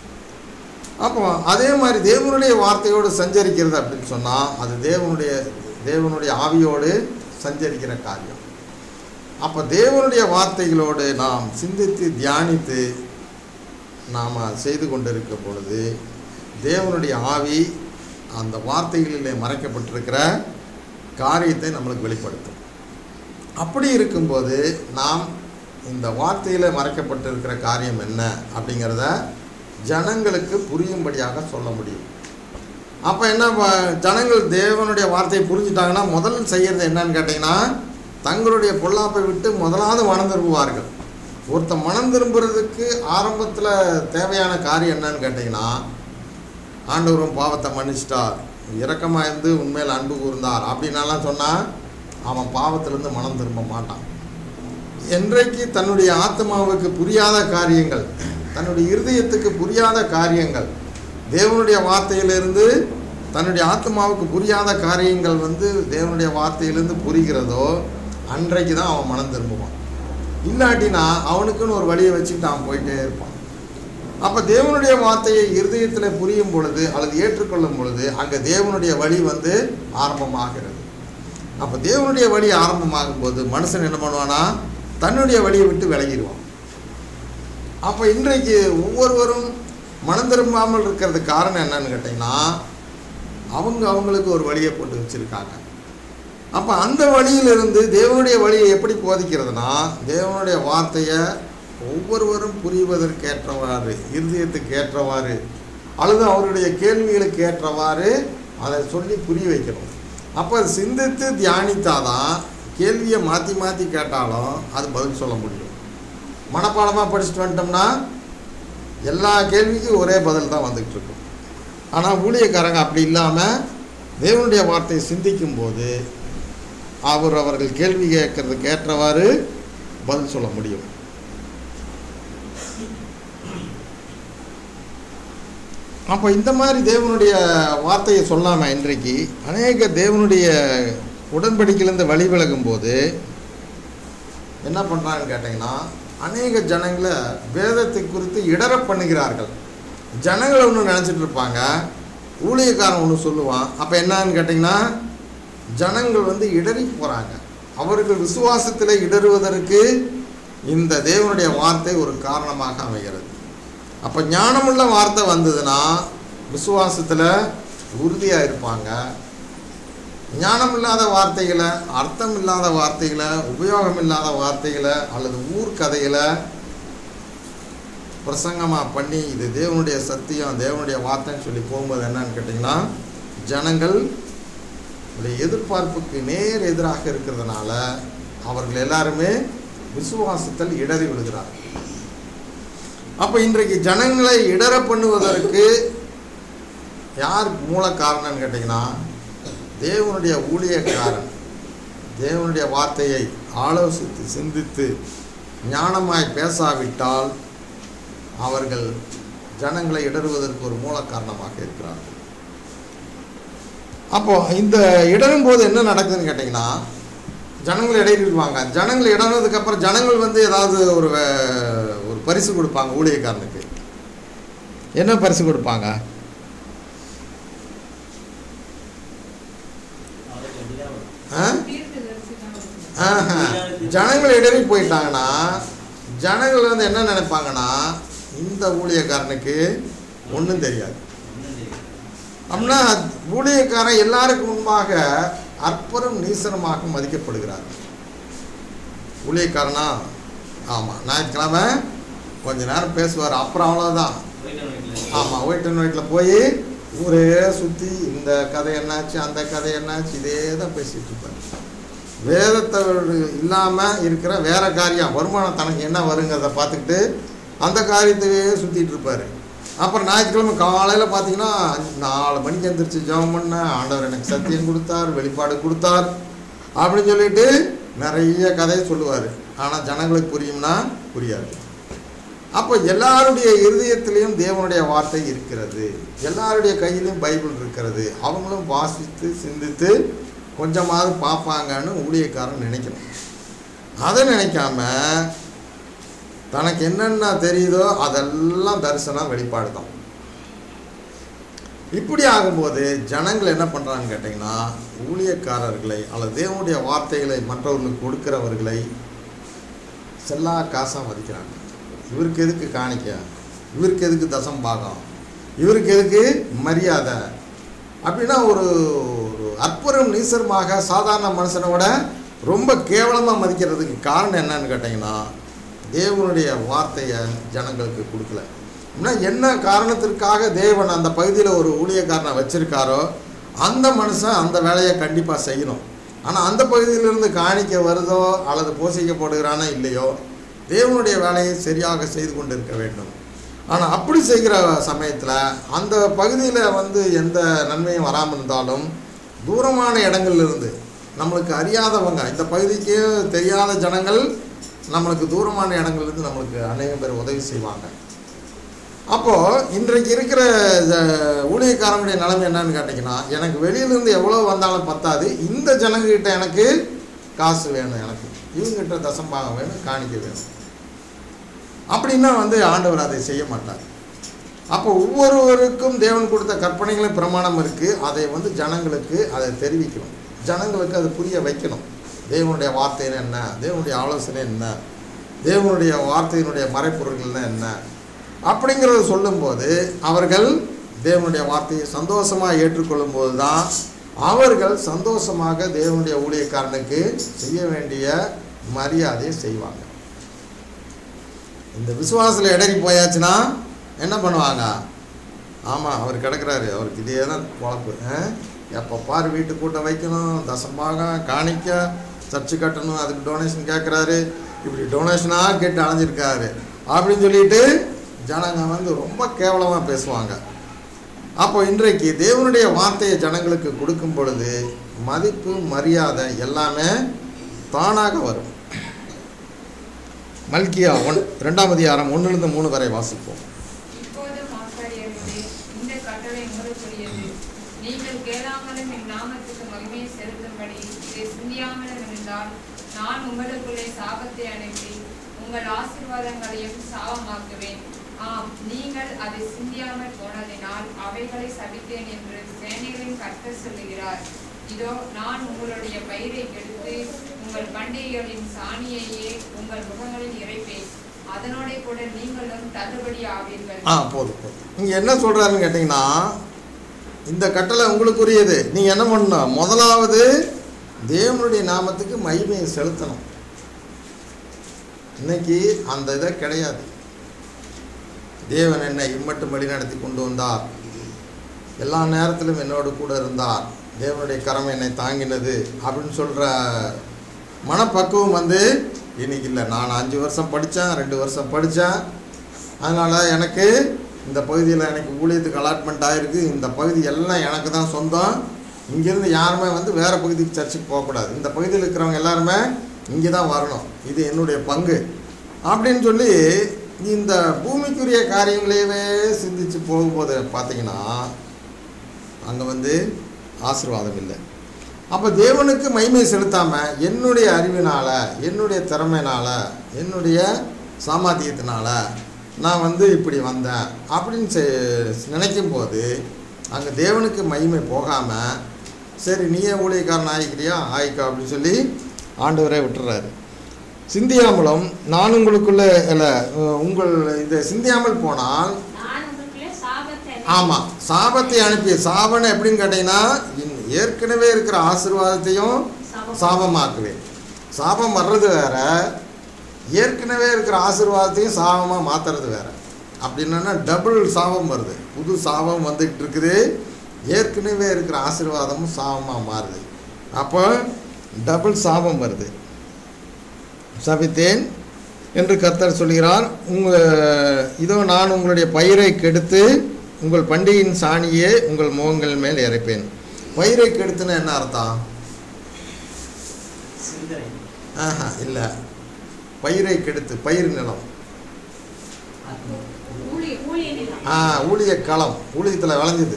அப்போ அதே மாதிரி தேவனுடைய வார்த்தையோடு சஞ்சரிக்கிறது அப்படின்னு சொன்னால் அது தேவனுடைய தேவனுடைய ஆவியோடு சஞ்சரிக்கிற காரியம் அப்போ தேவனுடைய வார்த்தைகளோடு நாம் சிந்தித்து தியானித்து நாம் செய்து கொண்டிருக்க பொழுது தேவனுடைய ஆவி அந்த வார்த்தைகளிலே மறைக்கப்பட்டிருக்கிற காரியத்தை நம்மளுக்கு வெளிப்படுத்தும் அப்படி இருக்கும்போது நாம் இந்த வார்த்தையில் மறைக்கப்பட்டிருக்கிற காரியம் என்ன அப்படிங்கிறத ஜனங்களுக்கு புரியும்படியாக சொல்ல முடியும் அப்போ என்ன ப- ஜனங்கள் தேவனுடைய வார்த்தையை புரிஞ்சுட்டாங்கன்னா முதல் செய்யறது என்னன்னு கேட்டிங்கன்னா தங்களுடைய பொல்லாப்பை விட்டு முதலாவது மனம் திரும்புவார்கள் ஒருத்தன் மனம் திரும்புறதுக்கு ஆரம்பத்தில் தேவையான காரியம் என்னன்னு கேட்டிங்கன்னா ஆண்டவரும் பாவத்தை மன்னிச்சிட்டார் இரக்கமாக இருந்து உண்மையில் அன்பு கூர்ந்தார் அப்படின்னலாம் சொன்னால் அவன் பாவத்திலேருந்து மனம் திரும்ப மாட்டான் என்றைக்கு தன்னுடைய ஆத்மாவுக்கு புரியாத காரியங்கள் தன்னுடைய இருதயத்துக்கு புரியாத காரியங்கள் தேவனுடைய வார்த்தையிலிருந்து தன்னுடைய ஆத்மாவுக்கு புரியாத காரியங்கள் வந்து தேவனுடைய வார்த்தையிலிருந்து புரிகிறதோ அன்றைக்கு தான் அவன் மனம் திரும்புவான் இல்லாட்டினா அவனுக்குன்னு ஒரு வழியை வச்சுக்கிட்டு அவன் போயிட்டே இருப்பான் அப்போ தேவனுடைய வார்த்தையை இருதயத்தில் புரியும் பொழுது அல்லது ஏற்றுக்கொள்ளும் பொழுது அங்கே தேவனுடைய வழி வந்து ஆரம்பமாகிறது அப்போ தேவனுடைய வழி ஆரம்பமாகும் போது மனுஷன் என்ன பண்ணுவானா தன்னுடைய வழியை விட்டு விலகிடுவான் அப்போ இன்றைக்கு ஒவ்வொருவரும் மனம் திரும்பாமல் இருக்கிறதுக்கு காரணம் என்னன்னு கேட்டிங்கன்னா அவங்க அவங்களுக்கு ஒரு வழியை போட்டு வச்சுருக்காங்க அப்போ அந்த வழியிலிருந்து தேவனுடைய வழியை எப்படி போதிக்கிறதுனா தேவனுடைய வார்த்தையை ஒவ்வொருவரும் புரிவதற்கு ஏற்றவாறு இருதயத்துக்கு ஏற்றவாறு அல்லது அவருடைய கேள்விகளுக்கு ஏற்றவாறு அதை சொல்லி புரிய வைக்கணும் அப்போ அது சிந்தித்து தியானித்தாதான் கேள்வியை மாற்றி மாற்றி கேட்டாலும் அது பதில் சொல்ல முடியும் மனப்பாடமாக படிச்சுட்டு வந்துட்டோம்னா எல்லா கேள்விக்கும் ஒரே பதில் தான் வந்துக்கிட்டு இருக்கும் ஆனால் ஊழியக்காரங்க அப்படி இல்லாமல் தேவனுடைய வார்த்தையை சிந்திக்கும் போது அவர் அவர்கள் கேள்வி கேட்கறதுக்கு ஏற்றவாறு பதில் சொல்ல முடியும் அப்போ இந்த மாதிரி தேவனுடைய வார்த்தையை சொல்லாமல் இன்றைக்கு அநேக தேவனுடைய உடன்படிக்கையிலேருந்து வழி விலகும் போது என்ன பண்ணுறாங்கன்னு கேட்டிங்கன்னா அநேக ஜனங்களை வேதத்தை குறித்து இடற பண்ணுகிறார்கள் ஜனங்கள் ஒன்று நினச்சிட்டு இருப்பாங்க ஊழியக்காரன் ஒன்று சொல்லுவான் அப்போ என்னன்னு கேட்டிங்கன்னா ஜனங்கள் வந்து இடறி போகிறாங்க அவர்கள் விசுவாசத்தில் இடறுவதற்கு இந்த தேவனுடைய வார்த்தை ஒரு காரணமாக அமைகிறது அப்போ ஞானமுள்ள வார்த்தை வந்ததுன்னா விசுவாசத்தில் உறுதியாக இருப்பாங்க ஞானம் இல்லாத வார்த்தைகளை அர்த்தம் இல்லாத வார்த்தைகளை உபயோகம் இல்லாத வார்த்தைகளை அல்லது ஊர் கதைகளை பிரசங்கமாக பண்ணி இது தேவனுடைய சத்தியம் தேவனுடைய வார்த்தைன்னு சொல்லி போகும்போது என்னன்னு கேட்டிங்கன்னா ஜனங்கள் உடைய எதிர்பார்ப்புக்கு நேர் எதிராக இருக்கிறதுனால அவர்கள் எல்லாருமே விசுவாசத்தில் இடறி விடுகிறார்கள் அப்போ இன்றைக்கு ஜனங்களை இடற பண்ணுவதற்கு யார் மூல காரணம்னு கேட்டிங்கன்னா தேவனுடைய ஊழியக்காரன் தேவனுடைய வார்த்தையை ஆலோசித்து சிந்தித்து ஞானமாய் பேசாவிட்டால் அவர்கள் ஜனங்களை இடறுவதற்கு ஒரு மூல காரணமாக இருக்கிறார்கள் அப்போ இந்த இடரும் போது என்ன நடக்குதுன்னு கேட்டிங்கன்னா ஜனங்கள் இடையிடுவாங்க ஜனங்கள் இடனதுக்கு அப்புறம் ஜனங்கள் வந்து ஏதாவது ஒரு வே- ஒரு பரிசு கொடுப்பாங்க ஊழியக்காரனுக்கு என்ன பரிசு கொடுப்பாங்க அவருக்கு அப்படிதான் வரும். ஆ? தீர்க்கதரிசி தான் வருது. ஆஹா. ஜனங்கள் இடறி போயிட்டாங்கன்னா ஜனங்கள் வந்து என்ன நினைப்பாங்கன்னா இந்த ஊழியக்காரனுக்கு ஒன்றும் தெரியாது ஒண்ணும் தெரியாது. அப்படின்னா ஊழியக்காரன் எல்லாருக்கும் முன்பாக அற்பரும் நீசனமாக மதிக்கப்படுகிறார் ஊழியக்காரனா ஆமாம் ஞாயிற்றுக்கிழமை கொஞ்ச நேரம் பேசுவார் அப்புறம் அவ்வளோதான் போயிட்டு வீட்டுல. ஆமாம் ஒயிட் அண்ட் ஒயிட்டில் போய் ஊரே சுற்றி இந்த கதை என்னாச்சு அந்த கதை என்னாச்சு இதே தான் பேசிகிட்டு இருப்பார் வேதத்தை இல்லாமல் இருக்கிற வேற காரியம் வருமானம் தனக்கு என்ன வருங்கிறத பார்த்துக்கிட்டு அந்த காரியத்தையே சுற்றிட்டு இருப்பார் அப்புறம் ஞாயிற்றுக்கிழமை காலையில் பார்த்தீங்கன்னா அஞ்சு- நாலு மணிக்கு எந்திரிச்சு ஜெபம் பண்ணேன் ஆண்டவர் எனக்கு சத்தியம் கொடுத்தார் வெளிப்பாடு கொடுத்தார் அப்படின்னு சொல்லிட்டு நிறைய கதையை சொல்லுவார் ஆனால் ஜனங்களுக்கு புரியும்னா புரியாது அப்போ எல்லாருடைய இருதயத்திலையும் தேவனுடைய வார்த்தை இருக்கிறது எல்லாருடைய கையிலும் பைபிள் இருக்கிறது அவங்களும் வாசித்து சிந்தித்து கொஞ்சமாவது பார்ப்பாங்கன்னு ஊழியக்காரன் நினைக்கணும் அதை நினைக்காம தனக்கு என்னென்ன தெரியுதோ அதெல்லாம் தரிசனம் வெளிப்பாடு தான் இப்படி ஆகும்போது ஜனங்கள் என்ன பண்ணுறாங்கன்னு கேட்டிங்கன்னா ஊழியக்காரர்களை அல்லது தேவனுடைய வார்த்தைகளை மற்றவர்களுக்கு கொடுக்கிறவர்களை செல்லா காசாக மதிக்கிறாங்க இவருக்கு எதுக்கு காணிக்க இவருக்கு எதுக்கு தசம் பாகம் இவருக்கு எதுக்கு மரியாதை அப்படின்னா ஒரு ஒரு அற்புதம் நீசரமாக சாதாரண மனுஷனை விட ரொம்ப கேவலமாக மதிக்கிறதுக்கு காரணம் என்னன்னு கேட்டிங்கன்னா தேவனுடைய வார்த்தையை ஜனங்களுக்கு கொடுக்கல அப்படின்னா என்ன காரணத்திற்காக தேவன் அந்த பகுதியில் ஒரு ஊழியக்காரனை வச்சிருக்காரோ அந்த மனுஷன் அந்த வேலையை கண்டிப்பாக செய்யணும் ஆனால் அந்த பகுதியிலிருந்து காணிக்க வருதோ அல்லது போஷிக்கப்படுகிறானோ இல்லையோ தேவனுடைய வேலையை சரியாக செய்து கொண்டிருக்க வேண்டும் ஆனால் அப்படி செய்கிற சமயத்தில் அந்த பகுதியில் வந்து எந்த நன்மையும் வராமல் இருந்தாலும் தூரமான இடங்கள்ல இருந்து நம்மளுக்கு அறியாதவங்க இந்த பகுதிக்கு தெரியாத ஜனங்கள் நம்மளுக்கு தூரமான இடங்கள்லேருந்து நம்மளுக்கு அநேகம் பேர் உதவி செய்வாங்க அப்போது இன்றைக்கு இருக்கிற அஹ், ஊழியக்காரனுடைய நிலைமை என்னன்னு கேட்டிங்கன்னா எனக்கு வெளியிலேருந்து எவ்வளோ வந்தாலும் பத்தாது இந்த ஜனங்ககிட்ட எனக்கு காசு வேணும் எனக்கு இவங்ககிட்ட தசம்பாகம் வேணும் காணிக்க வேணும் அப்படின்னா வந்து ஆண்டவர் அதை செய்ய மாட்டார் அப்போ ஒவ்வொருவருக்கும் தேவன் கொடுத்த கற்பனைகளும் பிரமாணம் இருக்குது அதை வந்து ஜனங்களுக்கு அதை தெரிவிக்கணும் ஜனங்களுக்கு அது புரிய வைக்கணும் தேவனுடைய வார்த்தைன்னு என்ன தேவனுடைய ஆலோசனை என்ன தேவனுடைய வார்த்தையினுடைய மறைப்பொருள்கள்னா என்ன அப்படிங்கிறத சொல்லும்போது அவர்கள் தேவனுடைய வார்த்தையை சந்தோஷமாக ஏற்றுக்கொள்ளும் போது தான் அவர்கள் சந்தோஷமாக தேவனுடைய ஊழியக்காரனுக்கு செய்ய வேண்டிய மரியாதையை செய்வாங்க இந்த விசுவாசத்தில் இடறி போயாச்சுன்னா என்ன பண்ணுவாங்க ஆமாம் அவர் கிடக்குறாரு அவருக்கு இதே தான் குழப்பு எப்போ பாரு வீட்டு கூட்டம் வைக்கணும் தசம்பாகம் காணிக்க சர்ச்சு கட்டணும் அதுக்கு டொனேஷன் கேட்குறாரு இப்படி டொனேஷனாக கேட்டு அலைஞ்சிருக்காரு அப்படின்னு சொல்லிட்டு ஜனங்க வந்து ரொம்ப கேவலமாக பேசுவாங்க அப்போ இன்றைக்கு தேவனுடைய வார்த்தையை ஜனங்களுக்கு கொடுக்கும் பொழுது மதிப்பு மரியாதை எல்லாமே தானாக வரும் மல்கியா ஒன் ரெண்டாம் அதிகாரம் ஒன்றிலிருந்து மூணு வரை வாசிப்போம் இப்போதும் ஆசாரியர்களே இந்த கட்டளை உங்களுக்குரியது நீங்கள் கேளாமலும் என் நாமத்துக்கு மகிமையை செலுத்தும்படி இதை சிந்தியாமலும் இருந்தால் நான் உங்களுக்குள்ளே சாபத்தை அனுப்பி உங்கள் ஆசீர்வாதங்களையும் சாபமாக்குவேன் ஆம் நீங்கள் அதை சிந்தியாமல் போனதினால் அவைகளை சபித்தேன் என்று சேனைகளின் கர்த்தர் சொல்லுகிறார் இதோ நான் உங்களுடைய பயிரை கெடுத்து உங்கள் பண்டிகைகளின் சாணியையே உங்கள் முகங்களில் இறைப்பேன் அதனோட கூட நீங்களும் தள்ளுபடி ஆவீர்கள் ஆ போதும் போதும் இங்கே என்ன சொல்கிறாருன்னு கேட்டிங்கன்னா இந்த கட்டளை உங்களுக்குரியது நீங்கள் என்ன பண்ணணும் முதலாவது தேவனுடைய நாமத்துக்கு மகிமையை செலுத்தணும் இன்னைக்கு அந்த இதை கிடையாது தேவன் என்னை இம்மட்டும் வழி நடத்தி கொண்டு வந்தார் எல்லா நேரத்திலும் என்னோடு கூட இருந்தார் தேவனுடைய கரம் என்னை தாங்கினது அப்படின்னு சொல்கிற மனப்பக்குவம் வந்து இன்னைக்கு இல்லை நான் அஞ்சு வருஷம் படித்தேன் ரெண்டு வருஷம் படித்தேன் அதனால் எனக்கு இந்த பகுதியில் எனக்கு ஊழியத்துக்கு அலாட்மெண்ட் ஆகிருக்கு இந்த பகுதி எல்லாம் எனக்கு தான் சொந்தம் இங்கேருந்து யாருமே வந்து வேறு பகுதிக்கு சர்ச்சுக்கு போகக்கூடாது இந்த பகுதியில் இருக்கிறவங்க எல்லாருமே இங்கே தான் வரணும் இது என்னுடைய பங்கு அப்படின்னு சொல்லி இந்த பூமிக்குரிய காரியங்களையவே சிந்திச்சு போகும்போது பார்த்தீங்கன்னா அங்கே வந்து ஆசீர்வாதம் இல்லை அப்போ தேவனுக்கு மகிமை செலுத்தாமல் என்னுடைய அறிவினால் என்னுடைய திறமையினால் என்னுடைய சாமர்த்தியத்தினால நான் வந்து இப்படி வந்தேன் அப்படின்னு செ- நினைக்கும் போது அங்கே தேவனுக்கு மகிமை போகாமல் சரி நீயே ஊழியக்காரன் ஆகிக்கிறியா ஆயிக்கா அப்படின்னு சொல்லி ஆண்டவரே விட்டுறாரு சிந்தியாமலும் நான் உங்களுக்குள்ள இல்லை உங்கள் இதை சிந்தியாமல் போனால் நான் உங்களுக்குள்ளே சாபத்தை ஆமாம் சாபத்தை அனுப்பி சாபனை எப்படின்னு கேட்டிங்கன்னா இன் ஏற்கனவே இருக்கிற ஆசீர்வாதத்தையும் சாபமாக்குவேன் சாபம் வர்றது வேற ஏற்கனவே இருக்கிற ஆசீர்வாதத்தையும் சாபமாக மாற்றுறது வேற அப்படின்னா டபுள் சாபம் வருது புது சாபம் வந்துக்கிட்டு இருக்குது ஏற்கனவே இருக்கிற ஆசீர்வாதமும் சாபமாக மாறுது அப்போ டபுள் சாபம் வருது சபித்தேன் என்று கர்த்தர் சொல்கிறார் உங்கள் இதோ நான் உங்களுடைய பயிரை கெடுத்து உங்கள் பண்டிகையின் சாணியே உங்கள் முகங்கள் மேல் இறைப்பேன் பயிரை கெடுத்துன்னா என்ன அர்த்தம் சிந்தனை ஆஹா இல்லை பயிரை கெடுத்து பயிர் நிலம் ஊழிய ஊழிய நிலம் ஆ ஊழிய களம் ஊழியத்தில் விளைஞ்சது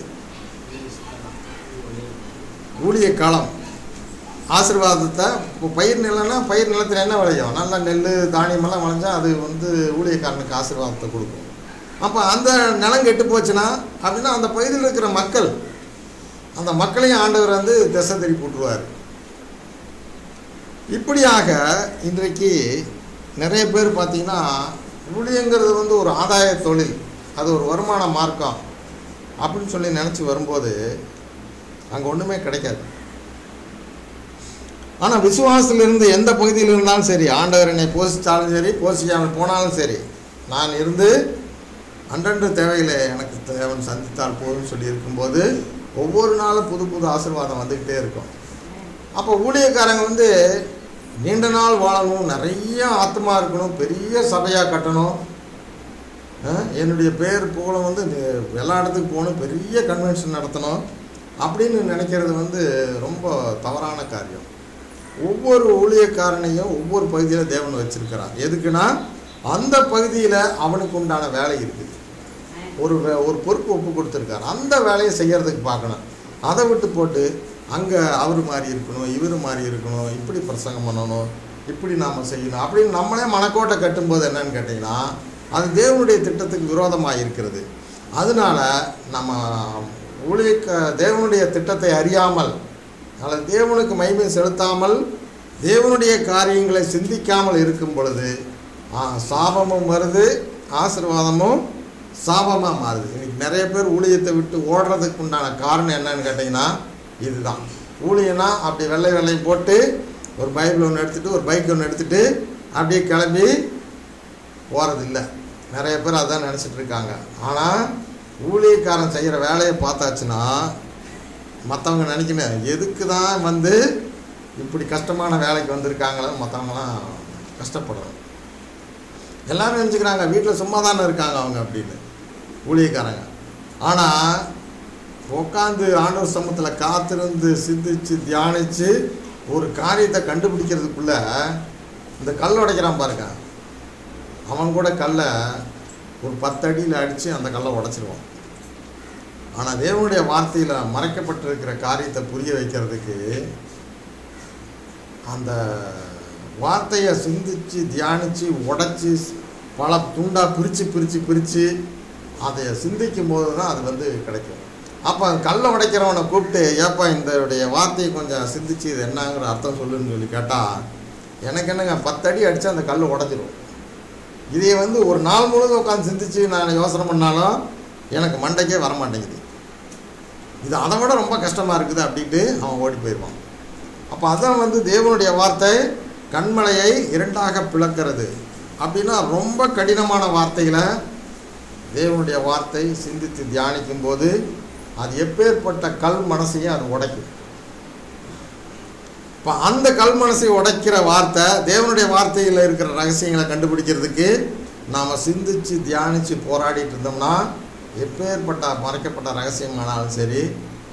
ஊழிய களம் ஆசீர்வாதத்தை இப்போ பயிர் நிலம்னா பயிர் நிலத்தில் என்ன விளையும் நல்லா நெல் தானியமெல்லாம் விளைஞ்சா அது வந்து ஊழியக்காரனுக்கு ஆசீர்வாதத்தை கொடுக்கும் அப்போ அந்த நிலம் கெட்டு போச்சுன்னா அப்படின்னா அந்த பகுதியில் இருக்கிற மக்கள் அந்த மக்களையும் ஆண்டவர் வந்து திசை திருப்பி விட்டுருவார் இப்படியாக இன்றைக்கு நிறைய பேர் பார்த்தீங்கன்னா ஊழியங்கிறது வந்து ஒரு ஆதாய தொழில் அது ஒரு வருமான மார்க்கம் அப்படின்னு சொல்லி நினச்சி வரும்போது அங்கே ஒன்றுமே கிடைக்காது ஆனால் விசுவாசத்திலிருந்து எந்த பகுதியில் இருந்தாலும் சரி ஆண்டவர் என்னை போஷித்தாலும் சரி போஷிக்காமல் போனாலும் சரி நான் இருந்து அன்றன்று தேவைகளை எனக்கு தேவன் சந்தித்தால் போதும்னு சொல்லி இருக்கும்போது ஒவ்வொரு நாளும் புது புது ஆசீர்வாதம் வந்துக்கிட்டே இருக்கும் அப்போ ஊழியக்காரங்க வந்து நீண்ட நாள் வாழணும் நிறைய ஆத்மா இருக்கணும் பெரிய சபையாக கட்டணும் அஹ், என்னுடைய பேர் புகழும் வந்து நி- எல்லா இடத்துக்கு போகணும் பெரிய கன்வென்ஷன் நடத்தணும் அப்படின்னு நினைக்கிறது வந்து ரொம்ப தவறான காரியம் ஒவ்வொரு ஊழியக்காரனையும் ஒவ்வொரு பகுதியில் தேவன் வச்சிருக்கிறார் எதுக்குன்னா அந்த பகுதியில் அவனுக்கு உண்டான வேலை இருக்குது ஒரு வே- ஒரு பொறுப்பு ஒப்பு கொடுத்துருக்காரு அந்த வேலையை செய்யறதுக்கு பார்க்கணும் அதை விட்டு போட்டு அங்கே அவர் மாதிரி இருக்கணும் இவர் மாதிரி இருக்கணும் இப்படி பிரசங்கம் பண்ணணும் இப்படி நாம் செய்யணும் அப்படின்னு நம்மளே மனக்கோட்டை கட்டும்போது என்னன்னு கேட்டிங்கன்னா அது தேவனுடைய திட்டத்துக்கு விரோதமாக இருக்கிறது அதனால நம்ம ஊழியக்க தேவனுடைய திட்டத்தை அறியாமல் அல்லது தேவனுக்கு மகிமை செலுத்தாமல் தேவனுடைய காரியங்களை சிந்திக்காமல் இருக்கும் பொழுது ஆ, சாபமும் வருது ஆசீர்வாதமும் சாபமாக மாறுது இன்னைக்கு நிறைய பேர் ஊழியத்தை விட்டு ஓடுறதுக்கு உண்டான காரணம் என்னன்னு கேட்டிங்கன்னா இதுதான் ஊழியனா அப்படி வெள்ளை வெள்ளை போட்டு ஒரு பைபிள் ஒன்று எடுத்துகிட்டு ஒரு பைக் ஒன்று எடுத்துகிட்டு அப்படியே கிளம்பி போகிறது இல்லை நிறைய பேர் அதான் நினச்சிட்டு இருக்காங்க ஆனால் ஊழியக்காரன் செய்கிற வேலையை பார்த்தாச்சுன்னா மற்றவங்க நினைக்கணும் எதுக்கு தான் வந்து இப்படி கஷ்டமான வேலைக்கு வந்திருக்காங்களன்னு மற்றவங்களாம் கஷ்டப்படணும் எல்லாரும் நினச்சிக்கிறாங்க வீட்டில் சும்மா தானே இருக்காங்க அவங்க அப்படின்னு ஊழியக்காரங்க ஆனால் உட்காந்து ஆண்டவர் சமூகத்தில் காத்திருந்து சிந்திச்சு தியானித்து ஒரு காரியத்தை கண்டுபிடிக்கிறதுக்குள்ள இந்த கல் உடைக்கிறான் பாருங்க அவன் கூட கல்லை ஒரு பத்து அடியில் அடித்து அந்த கல்லை உடைச்சிருவான் ஆனால் தேவனுடைய வார்த்தையில் மறைக்கப்பட்டிருக்கிற காரியத்தை புரிய வைக்கிறதுக்கு அந்த வார்த்தையை சிந்திச்சு தியானித்து உடைச்சி பல துண்டாக பிரித்து பிரித்து பிரித்து அதை சிந்திக்கும் போது தான் அது வந்து கிடைக்கும் அப்போ கல்லை உடைக்கிறவனை கூப்பிட்டு ஏப்பா இந்த வார்த்தையை கொஞ்சம் சிந்திச்சு இது என்னங்கிற அர்த்தம் சொல்லுன்னு சொல்லி கேட்டால் எனக்கு என்னங்க பத்தடி அடித்து அந்த கல் உடஞ்சிரும் இதை வந்து ஒரு நாள் முழுவதும் உட்காந்து சிந்திச்சு நான் யோசனை பண்ணாலும் எனக்கு மண்டைக்கே வர மாட்டேங்குது இது அதை விட ரொம்ப கஷ்டமாக இருக்குது அப்படின்ட்டு அவன் ஓடி போயிடுவான் அப்போ அதான் வந்து தேவனுடைய வார்த்தை கண்மலையை இரண்டாக பிளக்கிறது அப்படின்னா ரொம்ப கடினமான வார்த்தைகளை தேவனுடைய வார்த்தை சிந்தித்து தியானிக்கும் போது அது எப்பேற்பட்ட கல் மனசையும் அது உடைக்கும் இப்போ அந்த கல் மனசை உடைக்கிற வார்த்தை தேவனுடைய வார்த்தையில் இருக்கிற ரகசியங்களை கண்டுபிடிக்கிறதுக்கு நாம் சிந்திச்சு தியானித்து போராடிட்டு இருந்தோம்னா எப்பேற்பட்ட மறைக்கப்பட்ட ரகசியமானாலும் சரி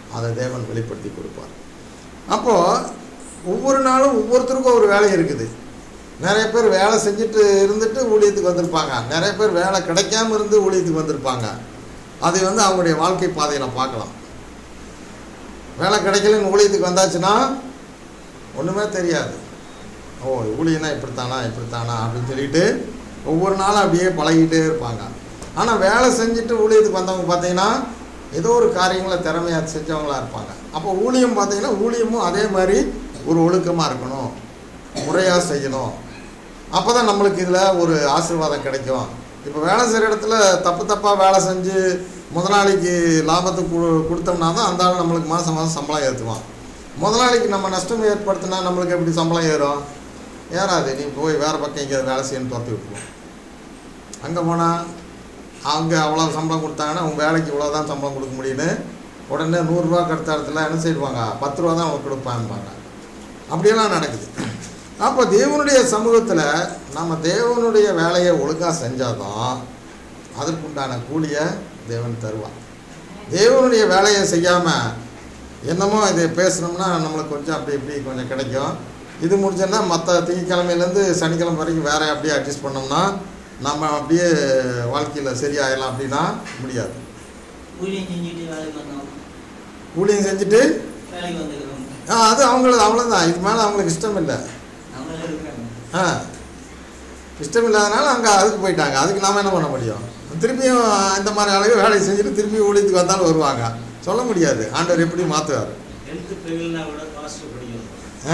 அதை தேவன் வெளிப்படுத்தி கொடுப்பார் அப்போது ஒவ்வொரு நாளும் ஒவ்வொருத்தருக்கும் ஒரு வேலை இருக்குது நிறைய பேர் வேலை செஞ்சுட்டு இருந்துட்டு ஊழியத்துக்கு வந்திருப்பாங்க நிறைய பேர் வேலை கிடைக்காம இருந்து ஊழியத்துக்கு வந்திருப்பாங்க அதை வந்து அவங்களுடைய வாழ்க்கை பாதையில் பார்க்கலாம் வேலை கிடைக்கலன்னு ஊழியத்துக்கு வந்தாச்சுன்னா ஒன்றுமே தெரியாது ஓ ஊழியனா இப்படித்தானா இப்படித்தானா அப்படின்னு சொல்லிட்டு ஒவ்வொரு நாளும் அப்படியே பழகிட்டே இருப்பாங்க ஆனால் வேலை செஞ்சுட்டு ஊழியத்துக்கு வந்தவங்க பார்த்தீங்கன்னா ஏதோ ஒரு காரியங்களை திறமையாக செஞ்சவங்களா இருப்பாங்க அப்போ ஊழியம் பார்த்தீங்கன்னா ஊழியமும் அதே மாதிரி ஒரு ஒழுக்கமாக இருக்கணும் முறையாக செய்யணும் அப்போ தான் நம்மளுக்கு இதில் ஒரு ஆசீர்வாதம் கிடைக்கும் இப்போ வேலை செய்கிற இடத்துல தப்பு தப்பாக வேலை செஞ்சு முதலாளிக்கு லாபத்தை கொடு கொடுத்தோம்னா தான் அந்த ஆள் நம்மளுக்கு மாதம் மாதம் சம்பளம் ஏற்றுவான் முதலாளிக்கு நம்ம நஷ்டம் ஏற்படுத்தினா நம்மளுக்கு எப்படி சம்பளம் ஏறும் ஏறாது நீ போய் வேறு பக்கம் எங்கேயாவது வேலை செய்யணும்னு துரத்தி விட்டுருவோம் அங்கே போனால் அவங்க அவ்வளோ சம்பளம் கொடுத்தாங்கன்னா உங்கள் வேலைக்கு இவ்வளோ தான் சம்பளம் கொடுக்க முடியும்னு உடனே நூறுரூவா கடுத்த இடத்துல என்ன செய்வாங்க பத்து ரூபா தான் அவங்க கொடுப்பான்பாங்க அப்படியெல்லாம் நடக்குது அப்போ தேவனுடைய சமூகத்தில் நம்ம தேவனுடைய வேலையை ஒழுங்காக செஞ்சாதான் அதற்குண்டான கூலியை தேவன் தருவான் தேவனுடைய வேலையை செய்யாமல் என்னமோ இதை பேசுனோம்னா நம்மளுக்கு கொஞ்சம் அப்படி இப்படி கொஞ்சம் கிடைக்கும் இது முடிஞ்சோன்னா மற்ற திங்கக்கிழமையிலேருந்து சனிக்கிழமை வரைக்கும் வேற அப்படியே அட்ஜஸ்ட் பண்ணோம்னா நம்ம அப்படியே வாழ்க்கையில் சரியாயிடலாம் அப்படின்னா முடியாது ஊழியம் செஞ்சுட்டு வேலைக்கு வந்தோம் ஊழியம் செஞ்சுட்டு வேலைக்கு வந்துக்கிறோம் ஆ அது அவங்களது அவ்வளோதான் இது மேலே அவங்களுக்கு இஷ்டம் இல்லை நம்மளே இருக்கிறாங்க ஆ இஷ்டம் இல்லாதனால அங்கே அதுக்கு போயிட்டாங்க அதுக்கு நாம் என்ன பண்ண முடியும் திருப்பியும் இந்த மாதிரி அளவு வேலையை செஞ்சுட்டு திருப்பி ஊழியத்துக்கு வந்தாலும் வருவாங்க சொல்ல முடியாது ஆண்டவர் எப்படி மாற்றுவார் டென்த்து ஃபெயில்னா கூட பாஸ்ட் படிக்கணும் ஆ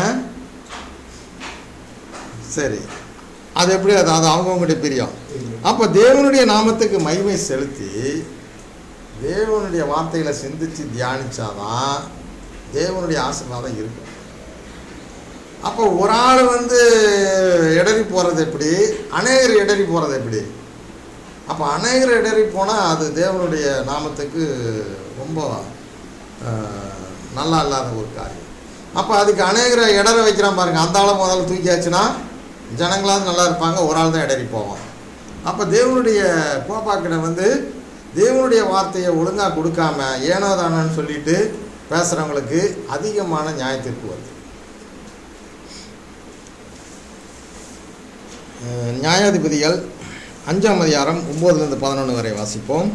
சரி அது எப்படி அது அது அவங்கவுங்களுடைய பிரியம் அப்போ தேவனுடைய நாமத்துக்கு மகிமை செலுத்தி தேவனுடைய வார்த்தைகளை சிந்திச்சு தியானிச்சாதான் தேவனுடைய ஆசீர்வாதம் இருக்கும் அப்போ ஒரு ஆள் வந்து இடறி போகிறது எப்படி அநேகர் இடறி போகிறது எப்படி அப்போ அநேகர் இடறி போனால் அது தேவனுடைய நாமத்துக்கு ரொம்ப ஆஹ், நல்லா இல்லாத ஒரு காரியம் அப்போ அதுக்கு அநேகரை இடற வைக்கிறான் பாருங்க அந்த ஆளை முதல்ல தூக்கியாச்சுன்னா ஜனங்களாவது நல்லா இருப்பாங்க ஒரு ஆள் தான் இடறி போவான் அப்போ தேவனுடைய கோபாக்கிட வந்து தேவனுடைய வார்த்தையை ஒழுங்காக கொடுக்காம ஏனோ தானோன்னு சொல்லிட்டு பேசுகிறவங்களுக்கு அதிகமான நியாயத்திற்கு வருது அஹ், நியாயாதிபதிகள் அஞ்சாம் அதிகாரம் ஒம்போதுலேருந்து பதினொன்று வரை வாசிப்போம்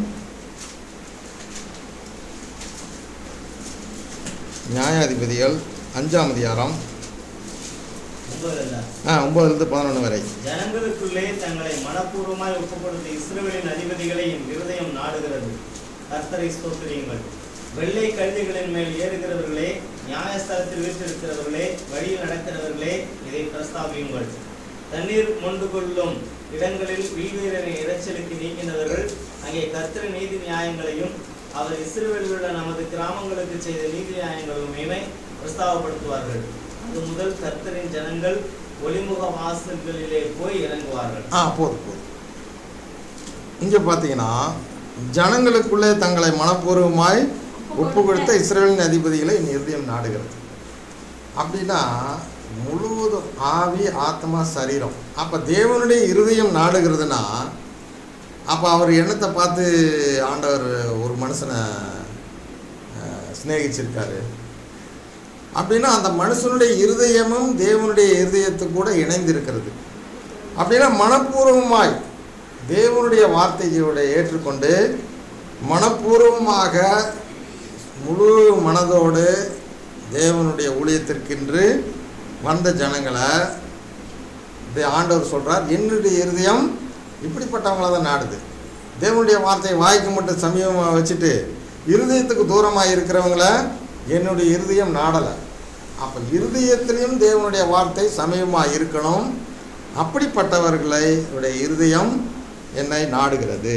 நியாயாதிபதிகள் அஞ்சாம் அதிகாரம் ஒன்பதுல ஆ ஒம்போதுலேருந்து பதினொன்று வரை ஜனங்களுக்குள்ளே தங்களை மனப்பூர்வமாய் ஒப்புக்கொடுத்த இஸ்ரவேலின் அதிபதிகளை என் இருதயம் நாடுகிறது கர்த்தரை ஸ்தோத்திரியுங்கள் வெள்ளை கழுதைகளின் மேல் ஏறுகிறவர்களே நியாயஸ்தலத்தில் வீற்றிருக்கிறவர்களே வழியில் நடக்கிறவர்களே இதை பிரஸ்தாபியுங்கள் தண்ணீர் மொண்டு கொள்ளும் இடங்களில் வீழ்வீரனை இரைச்சலுக்கு நீக்கினவர்கள் அங்கே கர்த்தர் நீதி நியாயங்களையும் அவர் இஸ்ரவேலில் உள்ள நமது கிராமங்களுக்கு செய்த நீதி நியாயங்களுமே பிரஸ்தாபப்படுத்துவார்கள் அது முதல் கர்த்தரின் ஜனங்கள் ஒளிமுக வாசல்களிலே போய் இறங்குவார்கள் ஆ போதும் போதும் இங்கே பார்த்தீங்கன்னா ஜனங்களுக்குள்ளே தங்களை மனப்பூர்வமாய் ஒப்பு கொடுத்த இஸ்ரேலின் அதிபதிகளை என் இருதயம் நாடுகிறது அப்படின்னா முழுவதும் ஆவி ஆத்மா சரீரம் அப்போ தேவனுடைய இருதயம் நாடுகிறதுனா அப்போ அவர் எண்ணத்தை பார்த்து ஆண்டவர் ஒரு மனுஷனை அஹ், சிநேகிச்சிருக்காரு அப்படின்னா அந்த மனுஷனுடைய இருதயமும் தேவனுடைய இருதயத்து கூட இணைந்திருக்கிறது அப்படின்னா மனப்பூர்வமாய் தேவனுடைய வார்த்தையோட ஏற்றுக்கொண்டு மனப்பூர்வமாக முழு மனதோடு தேவனுடைய ஊழியத்திற்கென்று வந்த ஜனங்களை இந்த ஆண்டவர் சொல்றார் என்னுடைய இருதயம் இப்படிப்பட்டவங்கள தான் நாடுது தேவனுடைய வார்த்தையை வாய்க்கு மட்டும் சமீபமாக வச்சுட்டு இருதயத்துக்கு தூரமாக இருக்கிறவங்கள என்னுடைய இருதயம் நாடலை அப்போ இருதயத்திலையும் தேவனுடைய வார்த்தை சமீபமாக இருக்கணும் அப்படிப்பட்டவர்களை உடைய இருதயம் என்னை நாடுகிறது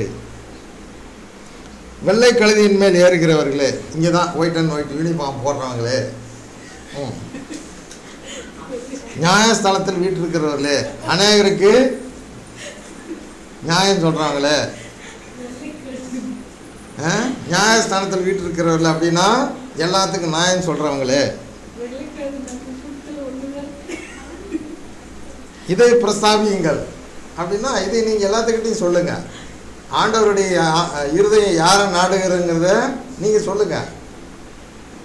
வெள்ளை கழுதியின் மேல் ஏறுகிறவர்களே இங்கே தான் ஒயிட் அண்ட் ஒயிட் யூனிஃபார்ம் போடுறவங்களே ம் நியாயஸ்தலத்தில் வீட்டிருக்கிறவர்களே அநேகருக்கு நியாயம் சொல்கிறாங்களே ஆ? நியாயஸ்தானத்தில் வீட்டிருக்கிறவர்கள் அப்படின்னா எல்லாத்துக்கும் நியாயம் சொல்கிறவங்களே இதை பிரஸ்தாபியுங்கள் அப்படின்னா இதை நீங்கள் எல்லாத்துக்கிட்டையும் சொல்லுங்கள் ஆண்டவருடைய ஆ, இருதயம் யாரை நாடுகிறங்கிறத நீங்கள் சொல்லுங்கள்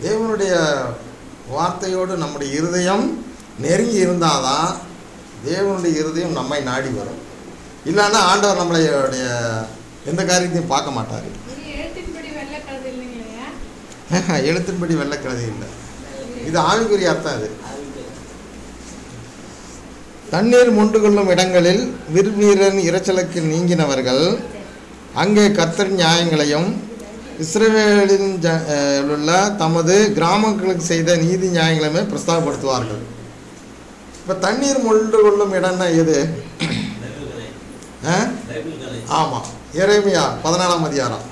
தேவனுடைய வார்த்தையோடு நம்முடைய இருதயம் நெருங்கி இருந்தாதான் தேவனுடைய இருதயம் நம்மை நாடி வரும் இல்லைன்னா ஆண்டவர் நம்மளுடைய எந்த காரியத்தையும் பார்க்க மாட்டார் இது எழுத்தின்படி வெள்ளை கழுது இல்லைங்க எழுத்தின்படி வெள்ளக்கிழதி இல்லை இது ஆவிக்குரிய அர்த்தம் இது தண்ணீர் மொண்டு கொள்ளும் இடங்களில் விர்வீரன் இரைச்சலுக்கு நீங்கினவர்கள் அங்கே கர்த்தர் நியாயங்களையும் இஸ்ரவேலின் ஜ அஹ் உள்ள தமது கிராமங்களுக்கு செய்த நீதி நியாயங்களையுமே பிரஸ்தாபப்படுத்துவார்கள் இப்போ தண்ணீர் மொண்டு கொள்ளும் இடம்னா எது ஆ ஆமாம் எரேமியா பதினாலாம் அதிகாரம்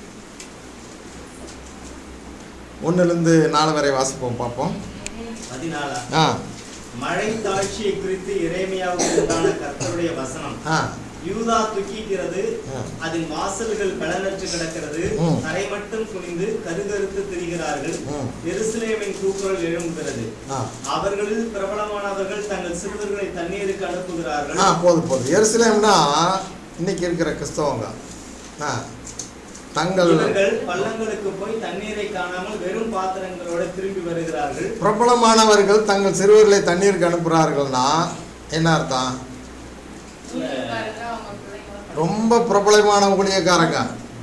ஒன்றுலேருந்து நாலு வரை வாசிப்போம் பார்ப்போம் பதினாலா ஆ மழை தாழ்ச்சியை குறித்து இறைமையாவுக்கு உண்டான கர்த்தருடைய வசனம் ஆ யூதா துக்கிக்கிறது ஆ. அதன் வாசல்கள் பலனற்று கிடக்கிறது ம். தரை மட்டும் குனிந்து கருகருத்து திரிகிறார்கள் ம். எருசலேமின் கூக்குரல் எழும்புகிறது ஆ அவர்களில் பிரபலமானவர்கள் தங்கள் சிறுவர்களை தண்ணீருக்கு அனுப்புகிறார்கள் ஆ போதும் போதும் எருசலேம்னா இன்னைக்கு இருக்கிற கிறிஸ்தவங்க ஆ தங்கள் இவர்கள் பள்ளங்களுக்கு போய் தண்ணீரை காணாமல் வெறும் பாத்திரங்களோட திரும்பி வருகிறார்கள் பிரபலமானவர்கள் தங்கள் சிறுவர்களை தண்ணீருக்கு அனுப்புகிறார்கள்னா என்ன அர்த்தம் ஊழியக்காரங்க அவங்க பிள்ளைங்களை ரொம்ப பிரபலமான ஊழியக்காரங்க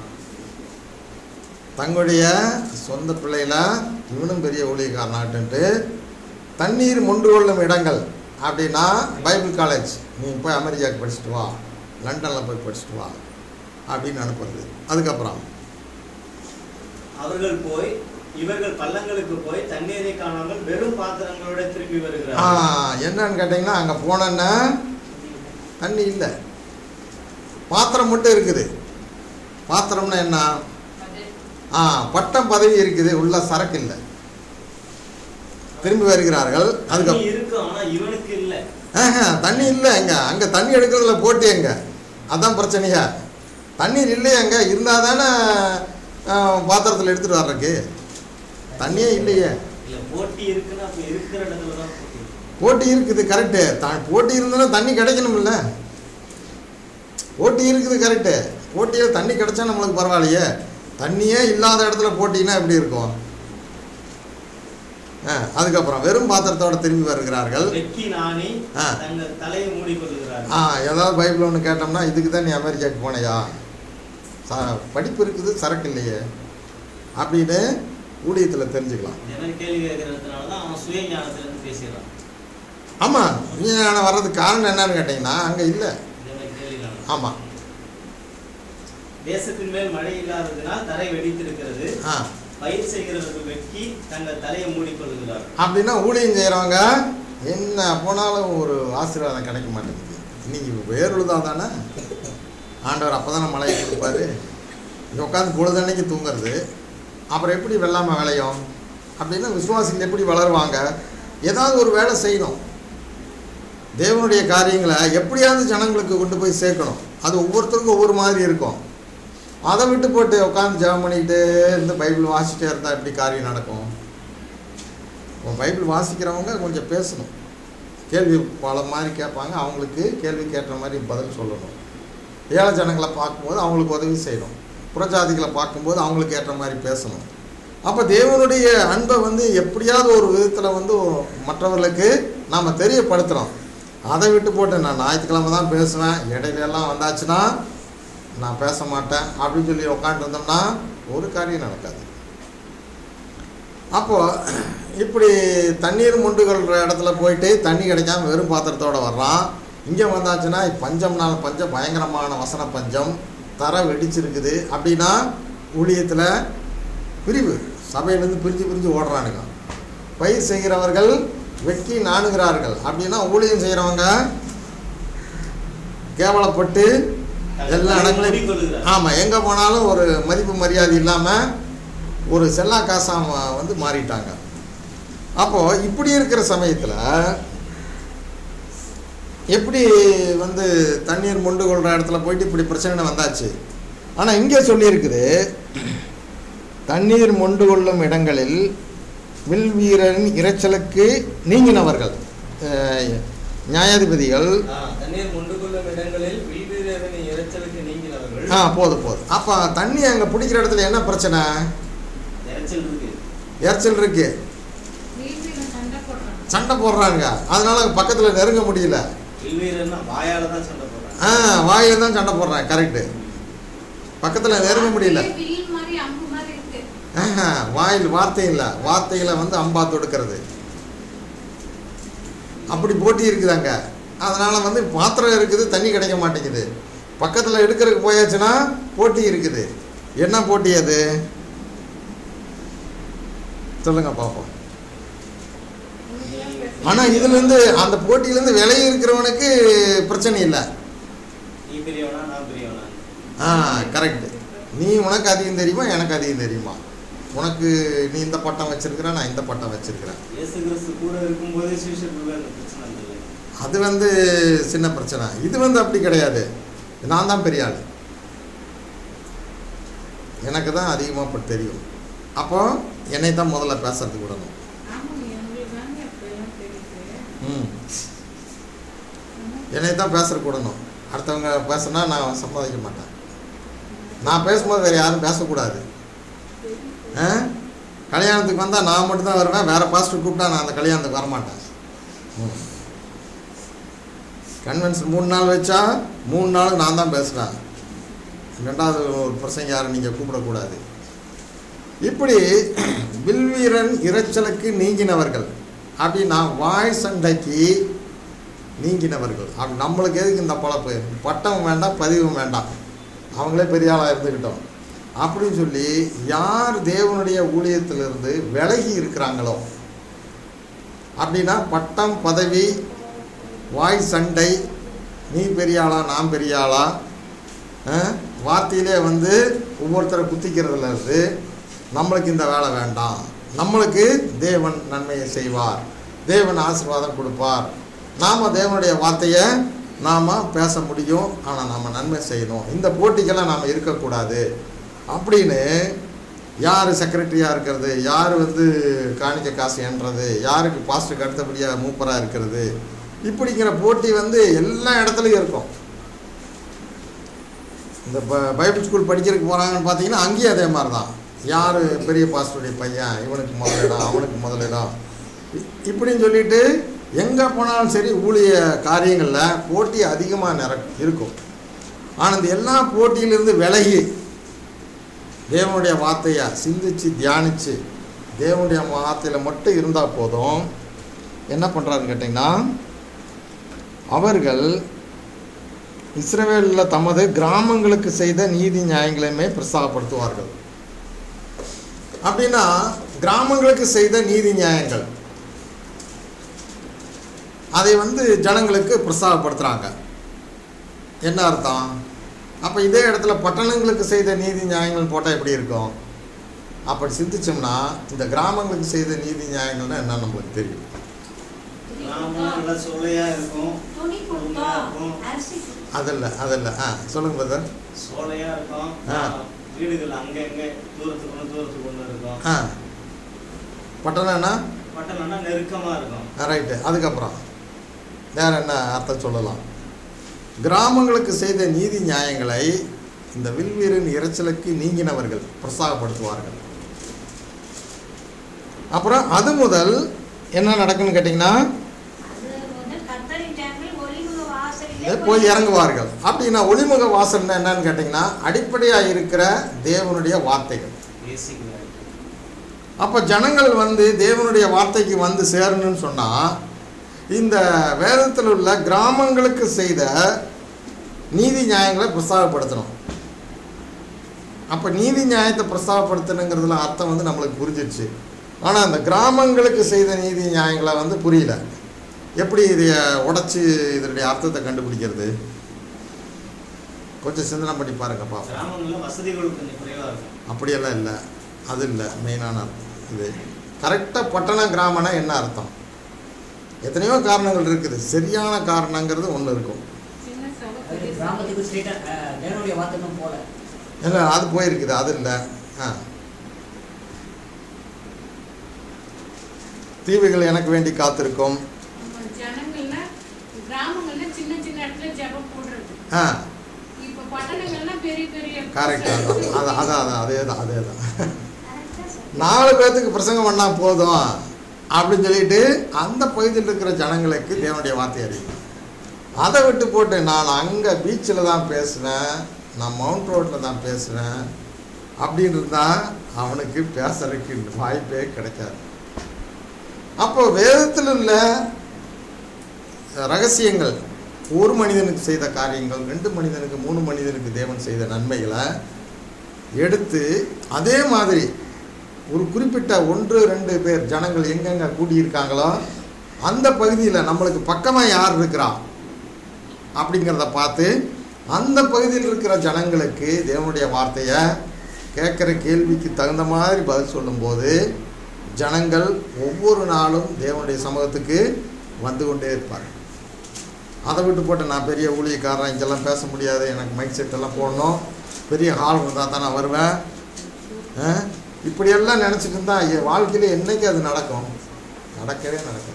தங்களுடைய சொந்த பிள்ளையில இவனும் பெரிய ஊழியக்காரனாட்டுன்ட்டு தண்ணீர் மொண்டு கொள்ளும் இடங்கள் அப்படின்னா பைபிள் காலேஜ் நீ போய் அமெரிக்காவுக்கு படிச்சுட்டு வா லண்டனில் போய் படிச்சுட்டு வா அப்படின்னு அனுப்புறது அதுக்கப்புறம் அவர்கள் போய் இவர்கள் பள்ளங்களுக்கு போய் தண்ணீரை காணாமல் வெறும் பாத்திரங்களோட திரும்பி ஆ, வருகிறார்கள் என்னன்னு கேட்டிங்கன்னா அங்கே போனோன்னா தண்ணி இல்லை பாத்திரம் மட்டும் இருக்குது பாத்திரம்னா என்ன அது ஆ பட்டம் பதவி இருக்குது உள்ள சரக்கு இல்லை திரும்பி வருகிறார்கள் தண்ணி அதுக்கு இருக்கு ஆனா இவனுக்கு இல்ல ஆஹா, தண்ணி இல்லை எங்க அங்கே தண்ணி எடுக்கிறதுல போட்டி எங்க அதான் பிரச்சனையா தண்ணீர் இல்லையே அங்கே இருந்தால் தானே பாத்திரத்தில் எடுத்துகிட்டு வர்றதுக்கு தண்ணியே இல்லையே இல்ல போட்டி இருக்குன்னா அப்ப இருக்கிற இடத்துல தான் போட்டி போட்டி இருக்குது கரெக்டு த போட்டி இருந்ததுன்னா தண்ணி கிடைக்கணும்ல போட்டி இருக்குது கரெக்டு போட்டியில் தண்ணி கிடைச்சா நம்மளுக்கு பரவாயில்லையே தண்ணியே இல்லாத இடத்துல போட்டின்னா எப்படி இருக்கும் ஆ அதுக்கப்புறம் வெறும் பாத்திரத்தோட திரும்பி வருகிறார்கள் வெக்கி நாணி ஆ. தங்கள் தலையை மூடிக்கொள்கிறார்கள் ஆ ஏதாவது பைபிள் ஒன்று கேட்டோம்னா இதுக்கு தான் நீ அமெரிக்காவுக்கு போனையா ச படிப்பு இருக்குது சரக்கு இல்லையே அப்படின்னு ஊழியத்தில் தெரிஞ்சுக்கலாம் இந்த மாதிரி கேள்வி கேட்கறதுனால தான் அவன் சுய ஞானத்துல இருந்து பேசிடுறான் ஆமாம் விஞ்ஞானம் வர்றதுக்கு காரணம் என்னன்னு கேட்டிங்கன்னா அங்கே இல்லை இந்த மாதிரி கேள்விகள் ஆமாம் தேசத்தின் மேல் மழை இல்லாததினால் தரை வெடித்திருக்கிறது ஆ பயிர் செய்கிறவர்கள் வெக்கி தங்கள் தலையை மூடிக்கொள்கிறார்கள் அப்படின்னா ஊழியம் செய்கிறவங்க என்ன போனாலும் ஒரு ஆசீர்வாதம் கிடைக்க மாட்டேங்குது இன்னைக்கு வேறுழுதா தானே ஆண்டவர் அப்போ தானே மழையை கொடுப்பாரு இங்கே உட்காந்து பொழுதன்னைக்கு தூங்குறது அப்புறம் எப்படி வெள்ளாமை விளையும் அப்படின்னா விசுவாசிகள் எப்படி வளருவாங்க ஏதாவது ஒரு வேலை செய்யணும் தேவனுடைய காரியங்களை எப்படியாவது ஜனங்களுக்கு கொண்டு போய் சேர்க்கணும் அது ஒவ்வொருத்தருக்கும் ஒவ்வொரு மாதிரி இருக்கும் அதை விட்டு போட்டு உட்காந்து ஜெபம் பண்ணிக்கிட்டே இருந்து பைபிள் வாசிச்சிட்டே இருந்தால் எப்படி காரியம் நடக்கும் இப்போ பைபிள் வாசிக்கிறவங்க கொஞ்சம் பேசணும் கேள்வி பல மாதிரி கேட்பாங்க அவங்களுக்கு கேள்வி கேட்ட மாதிரி பதில் சொல்லணும் ஏழை ஜனங்களை பார்க்கும்போது அவங்களுக்கு உதவி செய்யணும் புறஜாதிகளை பார்க்கும்போது அவங்களுக்கு ஏற்ற மாதிரி பேசணும் அப்போ தேவனுடைய அன்பை வந்து எப்படியாவது ஒரு விதத்தில் வந்து மற்றவர்களுக்கு நாம் தெரியப்படுத்துகிறோம் அதை விட்டு போட்டு நான் ஞாயிற்றுக்கிழமை தான் பேசுவேன் இடையில எல்லாம் வந்தாச்சுன்னா நான் பேச மாட்டேன் அப்படின்னு சொல்லி உட்காந்துருந்தோம்னா ஒரு காரியம் நடக்காது அப்போது இப்படி தண்ணீர் மொண்டு கொள்கிற இடத்துல போயிட்டு தண்ணி கிடைக்காம வெறும் பாத்திரத்தோடு வர்றான் இங்கே வந்தாச்சுன்னா பஞ்சம்னால பஞ்சம் பயங்கரமான வசன பஞ்சம் தர வெடிச்சிருக்குது அப்படின்னா ஊழியத்தில் பிரிவு சபையிலேருந்து பிரிஞ்சு பிரிஞ்சு ஓடுறானுங்க பயிர் செய்கிறவர்கள் வெக்கி நாணுகிறார்கள் அப்படின்னா ஊழியம் செய்கிறவங்க கேவலப்பட்டு எல்லா இடங்களையும் மூடிக்கொள்கிறார்கள். ஆமாம் எங்கே போனாலும் ஒரு மதிப்பு மரியாதை இல்லாமல் ஒரு செல்லா காசாம வந்து மாறிட்டாங்க அப்போது இப்படி இருக்கிற சமயத்தில் எப்படி வந்து தண்ணீர் மொண்டு கொள்கிற இடத்துல போயிட்டு இப்படி பிரச்சனை வந்தாச்சு ஆனால் இங்கே சொல்லியிருக்குது தண்ணீர் மொண்டு கொள்ளும் இடங்களில் வில் வீரரின் இரைச்சலுக்கு நீங்கினவர்கள் அஹ், நியாயாதிபதிகள் ஆ, தண்ணீர் மொண்டு கொள்ளும் இடங்களில் வீழ்வீரரின் இரைச்சலுக்கு நீங்கினவர்கள் ஆ போதும் போதும் அப்போ தண்ணி அங்கே பிடிக்கிற இடத்துல என்ன பிரச்சனை இறைச்சல் இருக்கு எரிச்சல் இருக்கு வீட்டுல சண்டை போடுறாங்க சண்டை போடுறாங்க அதனால பக்கத்தில் நெருங்க முடியல வில்வீரன்னா வாயால தான் சண்டை போடுறாங்க ஆ வாயில் தான் சண்டை போடுறாங்க கரெக்டு பக்கத்தில் நெருங்க முடியல அப்படியே வில் மாதிரி அம்பு மாதிரி இருக்கு ஆஹா, வாயில் வார்த்தை இல்லை வார்த்தைகளை வந்து அம்பா தொடுக்கிறது அப்படி போட்டி இருக்குதாங்க அதனால வந்து பாத்திரம் இருக்குது தண்ணி கிடைக்க மாட்டேங்குது பக்கத்தில் எடுக்கிறதுக்கு போயாச்சுன்னா போட்டி இருக்குது என்ன போட்டி அது சொல்லுங்க பார்ப்போம் ஆனால் இதுலேருந்து அந்த போட்டியிலேருந்து விலகி இருக்கிறவனுக்கு பிரச்சனை இல்லை நீ பெரியவனா நான் பெரியவனா ஆ கரெக்ட் நீ உனக்கு அதிகம் தெரியுமா எனக்கு அதிகம் தெரியுமா உனக்கு நீ இந்த பட்டம் வச்சிருக்கிற நான் இந்த பட்டம் வச்சிருக்கிறேன் இயேசு கிறிஸ்து கூட இருக்கும்போது சீஷர்களுக்கு அந்த பிரச்சனை இல்லை அது வந்து சின்ன பிரச்சனை இது வந்து அப்படி கிடையாது நான் தான் பெரிய ஆள் எனக்கு தான் அதிகமாக இப்ப தெரியும் அப்போ என்னை தான் முதல்ல பேசுறதுக்கு விடணும் ஆமாங்க எங்களுக்கு தாங்க அப்படியெல்லாம் தெரியுது ம் என்னை தான் பேசுறதுக்கு விடணும் அடுத்தவங்க பேசுனா நான் சம்மதிக்க மாட்டேன் நான் பேசும்போது வேறு யாரும் பேசக்கூடாது ஆ கல்யாணத்துக்கு வந்தால் நான் மட்டும்தான் வருவேன் வேறு பாஸ்டர் கூப்பிட்டா நான் அந்த கல்யாணத்துக்கு வரமாட்டேன் ம் கன்வென்ஷன் மூணு நாள் வச்சா மூணு நாள் நான் தான் பேசுவேன் ரெண்டாவது ஒரு பிரசங்க யாரும் நீங்கள் கூப்பிடக்கூடாது இப்படி வில்வீரன் இரைச்சலுக்கு நீங்கினவர்கள் அப்படின்னா வாய் சண்டைக்கு நீங்கினவர்கள் அப்படி நம்மளுக்கு எதுக்கு இந்த பழப்பு பட்டம் வேண்டாம் பதிவும் வேண்டாம் அவங்களே பெரிய ஆளாக இருந்துக்கிட்டோம் அப்படின்னு சொல்லி யார் தேவனுடைய ஊழியத்திலிருந்து விலகி இருக்கிறாங்களோ அப்படின்னா பட்டம் பதவி வாய் சண்டை நீ பெரிய ஆளா நான் பெரிய ஆளா அஹ், வார்த்தையிலே வந்து ஒவ்வொருத்தரை குத்திக்கிறதுல இருந்து நம்மளுக்கு இந்த வேலை வேண்டாம் நம்மளுக்கு தேவன் நன்மையை செய்வார் தேவன் ஆசீர்வாதம் கொடுப்பார் நாம் தேவனுடைய வார்த்தையை நாம் பேச முடியும் ஆனால் நாம் நன்மை செய்யணும் இந்த போட்டிக்கெல்லாம் நாம் இருக்கக்கூடாது அப்படின்னு யார் செக்ரட்டரியாக இருக்கிறது யார் வந்து காணிக்க காசு என்றது யாருக்கு பாஸ்டருக்கு அடுத்தபடியாக மூப்பராக இருக்கிறது இப்படிங்கிற போட்டி வந்து எல்லா இடத்துலையும் இருக்கும் இந்த ப பைபிள் ஸ்கூல் படிக்கிறதுக்கு போகிறாங்கன்னு பார்த்தீங்கன்னா அங்கேயும் அதே மாதிரி தான் யார் பெரிய பாஸ்டருடைய பையன் இவனுக்கு முதலிடம் அவனுக்கு முதலிடம் இ- இப்படின்னு சொல்லிட்டு எங்கே போனாலும் சரி ஊழிய காரியங்களில் போட்டி அதிகமாக நிற இருக்கும் ஆனால் இந்த எல்லா போட்டியிலிருந்து விலகி தேவனுடைய வார்த்தையை சிந்திச்சு தியானித்து தேவனுடைய வார்த்தையில் மட்டும் இருந்தால் போதும் என்ன பண்ணுறாருன்னு கேட்டிங்கன்னா அவர்கள் இஸ்ரவேலில் தமது கிராமங்களுக்கு செய்த நீதி நியாயங்களையுமே பிரசாகப்படுத்துவார்கள் அப்படின்னா கிராமங்களுக்கு செய்த நீதி நியாயங்கள் அதை வந்து ஜனங்களுக்கு பிரசாகப்படுத்துகிறாங்க என்ன அர்த்தம் அப்போ இதே இடத்துல பட்டணங்களுக்கு செய்த நீதி நியாயங்கள் போட்டால் எப்படி இருக்கும் அப்படி சிந்திச்சோம்னா இந்த கிராமங்களுக்கு செய்த நீதி நியாயங்கள்னா என்ன நம்மளுக்கு தெரியும் நாமும் நல்லா சொல்லையா இருக்கும் துணி கொடுத்தோம் அரிசி கொடுத்தோம். அதில்ல அதில்ல ஆ சொல்லுங்க பிரதர் சோலையா இருக்கும் ஆ. வீடுகள் அங்கங்க தூரத்துக்கு ஒன்று தூரத்துக்கு ஒன்று இருக்கும் ஆ பட்டணம்னா பட்டணம்னா நெருக்கமா இருக்கும் ரைட்டு அதுக்கப்புறம் வேற என்ன அர்த்தம் சொல்லலாம் கிராமங்களுக்கு செய்த நீதி நியாயங்களை இந்த வில்வீரின் இரைச்சலுக்கு நீங்கினவர்கள் பிரசாகப்படுத்துவார்கள் அப்புறம் அது முதல் என்ன நடக்கும்னு கேட்டிங்கன்னா அது வந்து கர்த்தரின் டைமில் ஒளிமுக வாசலிலே போய் இறங்குவார்கள் அப்படின்னா ஒளிமுக வாசல்னா என்னன்னு கேட்டிங்கன்னா அடிப்படையாக இருக்கிற தேவனுடைய வார்த்தைகள் பேசிக் அப்போ ஜனங்கள் வந்து தேவனுடைய வார்த்தைக்கு வந்து சேரணும்னு சொன்னால் இந்த வேதத்தில் உள்ள கிராமங்களுக்கு செய்த நீதி நியாயங்களை பிரஸ்தாபப்படுத்தணும் அப்போ நீதி நியாயத்தை பிரஸ்தாபப்படுத்தணுங்கிறதுல அர்த்தம் வந்து நம்மளுக்கு புரிஞ்சிருச்சு ஆனால் அந்த கிராமங்களுக்கு செய்த நீதி நியாயங்களை வந்து புரியல எப்படி இதை உடைச்சி இதனுடைய அர்த்தத்தை கண்டுபிடிக்கிறது கொஞ்சம் சிந்தனை பண்ணி பாருங்க பாப்போம் கிராமங்கள்ல வசதிகள் கொஞ்சம் குறைவா இருக்கும் அப்படியெல்லாம் இல்லை அது இல்லை மெயினான அர்த்தம் இது கரெக்டாக பட்டண கிராமம்னா என்ன அர்த்தம் எத்தனையோ காரணங்கள் இருக்குது சரியான காரணங்கிறது ஒன்று இருக்கும் சின்ன சபை அது பெரிய சபை. கிராமத்துக்கு ஸ்ட்ரெயிட்டா தேவனுடைய வார்த்தை இன்னும் போல இல்லை அது போயிருக்குது அது இல்லை ஆ தீவுகள் எனக்கு வேண்டி காத்திருக்கும் நம்ம ஜனங்கள்னா கிராமங்கள்ல சின்ன சின்ன இடத்துல ஜெபம் போடுறது ஆ இப்ப பட்டணங்கள்னா பெரிய பெரிய கரெக்ட் அதான் அது அதான் அதான் அதே தான் அதே தான் கரெக்டா சார் நாலு பேர்த்துக்கு பிரசங்கம் பண்ணால் போதும் அப்படின்னு சொல்லிட்டு அந்த பகுதியில் இருக்கிற ஜனங்களுக்கு தேவனுடைய வார்த்தை அறிவிக்கும் அதை விட்டு போட்டு நான் அங்கே பீச்சில் தான் பேசுவேன் நான் மவுண்ட் ரோட்டில் தான் பேசுவேன் அப்படின்னு இருந்தால் அவனுக்கு பேசுறதுக்கு வாய்ப்பே கிடைக்காது அப்போ வேதத்தில் உள்ள ரகசியங்கள் ஒரு மனிதனுக்கு செய்த காரியங்கள் ரெண்டு மனிதனுக்கு மூணு மனிதனுக்கு தேவன் செய்த நன்மைகளை எடுத்து அதே மாதிரி ஒரு குறிப்பிட்ட ஒன்று ரெண்டு பேர் ஜனங்கள் எங்கெங்கே கூடியிருக்காங்களோ அந்த பகுதியில் நம்மளுக்கு பக்கமாக யார் இருக்கிறா அப்படிங்கிறத பார்த்து அந்த பகுதியில் இருக்கிற ஜனங்களுக்கு தேவனுடைய வார்த்தையை கேட்குற கேள்விக்கு தகுந்த மாதிரி பதில் சொல்லும்போது ஜனங்கள் ஒவ்வொரு நாளும் தேவனுடைய சமூகத்துக்கு வந்து கொண்டே இருப்பார்கள் அதை விட்டு போட்டு நான் பெரிய ஊழியக்காரன் இங்கெல்லாம் பேச முடியாது எனக்கு மைக் செட் எல்லாம் போடணும் பெரிய ஹால் இருந்தால் தான் நான் வருவேன் ஆ? இப்படியெல்லாம் நினச்சிட்டு இருந்தால் என் வாழ்க்கையில் என்னைக்கு அது நடக்கும் நடக்கவே நடக்காது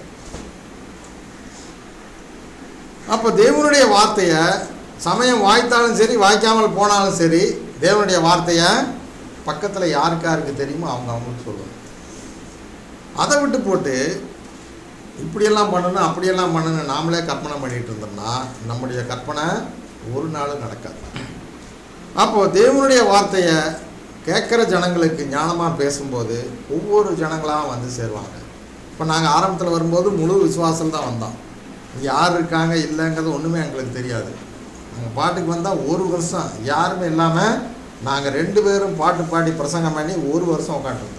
அப்போ தேவனுடைய வார்த்தையை சமயம் வாய்த்தாலும் சரி வாய்க்காமல் போனாலும் சரி தேவனுடைய வார்த்தையை பக்கத்தில் யாருக்கு யாருக்கு தெரியுமோ அவங்க அவங்களுக்கு சொல்லணும் அதை விட்டு போட்டு இப்படியெல்லாம் பண்ணணும் அப்படியெல்லாம் பண்ணணும் நாமளே கற்பனை பண்ணிட்டு இருந்தோம்னா நம்முடைய கற்பனை ஒரு நாளும் நடக்காது அப்போது தேவனுடைய வார்த்தையை கேட்குற ஜனங்களுக்கு ஞானமாக பேசும்போது ஒவ்வொரு ஜனங்களாக வந்து சேருவாங்க இப்போ நாங்கள் ஆரம்பத்தில் வரும்போது முழு விசுவாசம் தான் வந்தோம் யார் இருக்காங்க இல்லைங்கிறது ஒன்றுமே எங்களுக்கு தெரியாது நாங்கள் பாட்டுக்கு வந்தால் ஒரு வருஷம் யாருமே இல்லாமல் நாங்கள் ரெண்டு பேரும் பாட்டு பாடி பிரசங்கம் பண்ணி ஒரு வருஷம் உட்காந்துருந்தோம்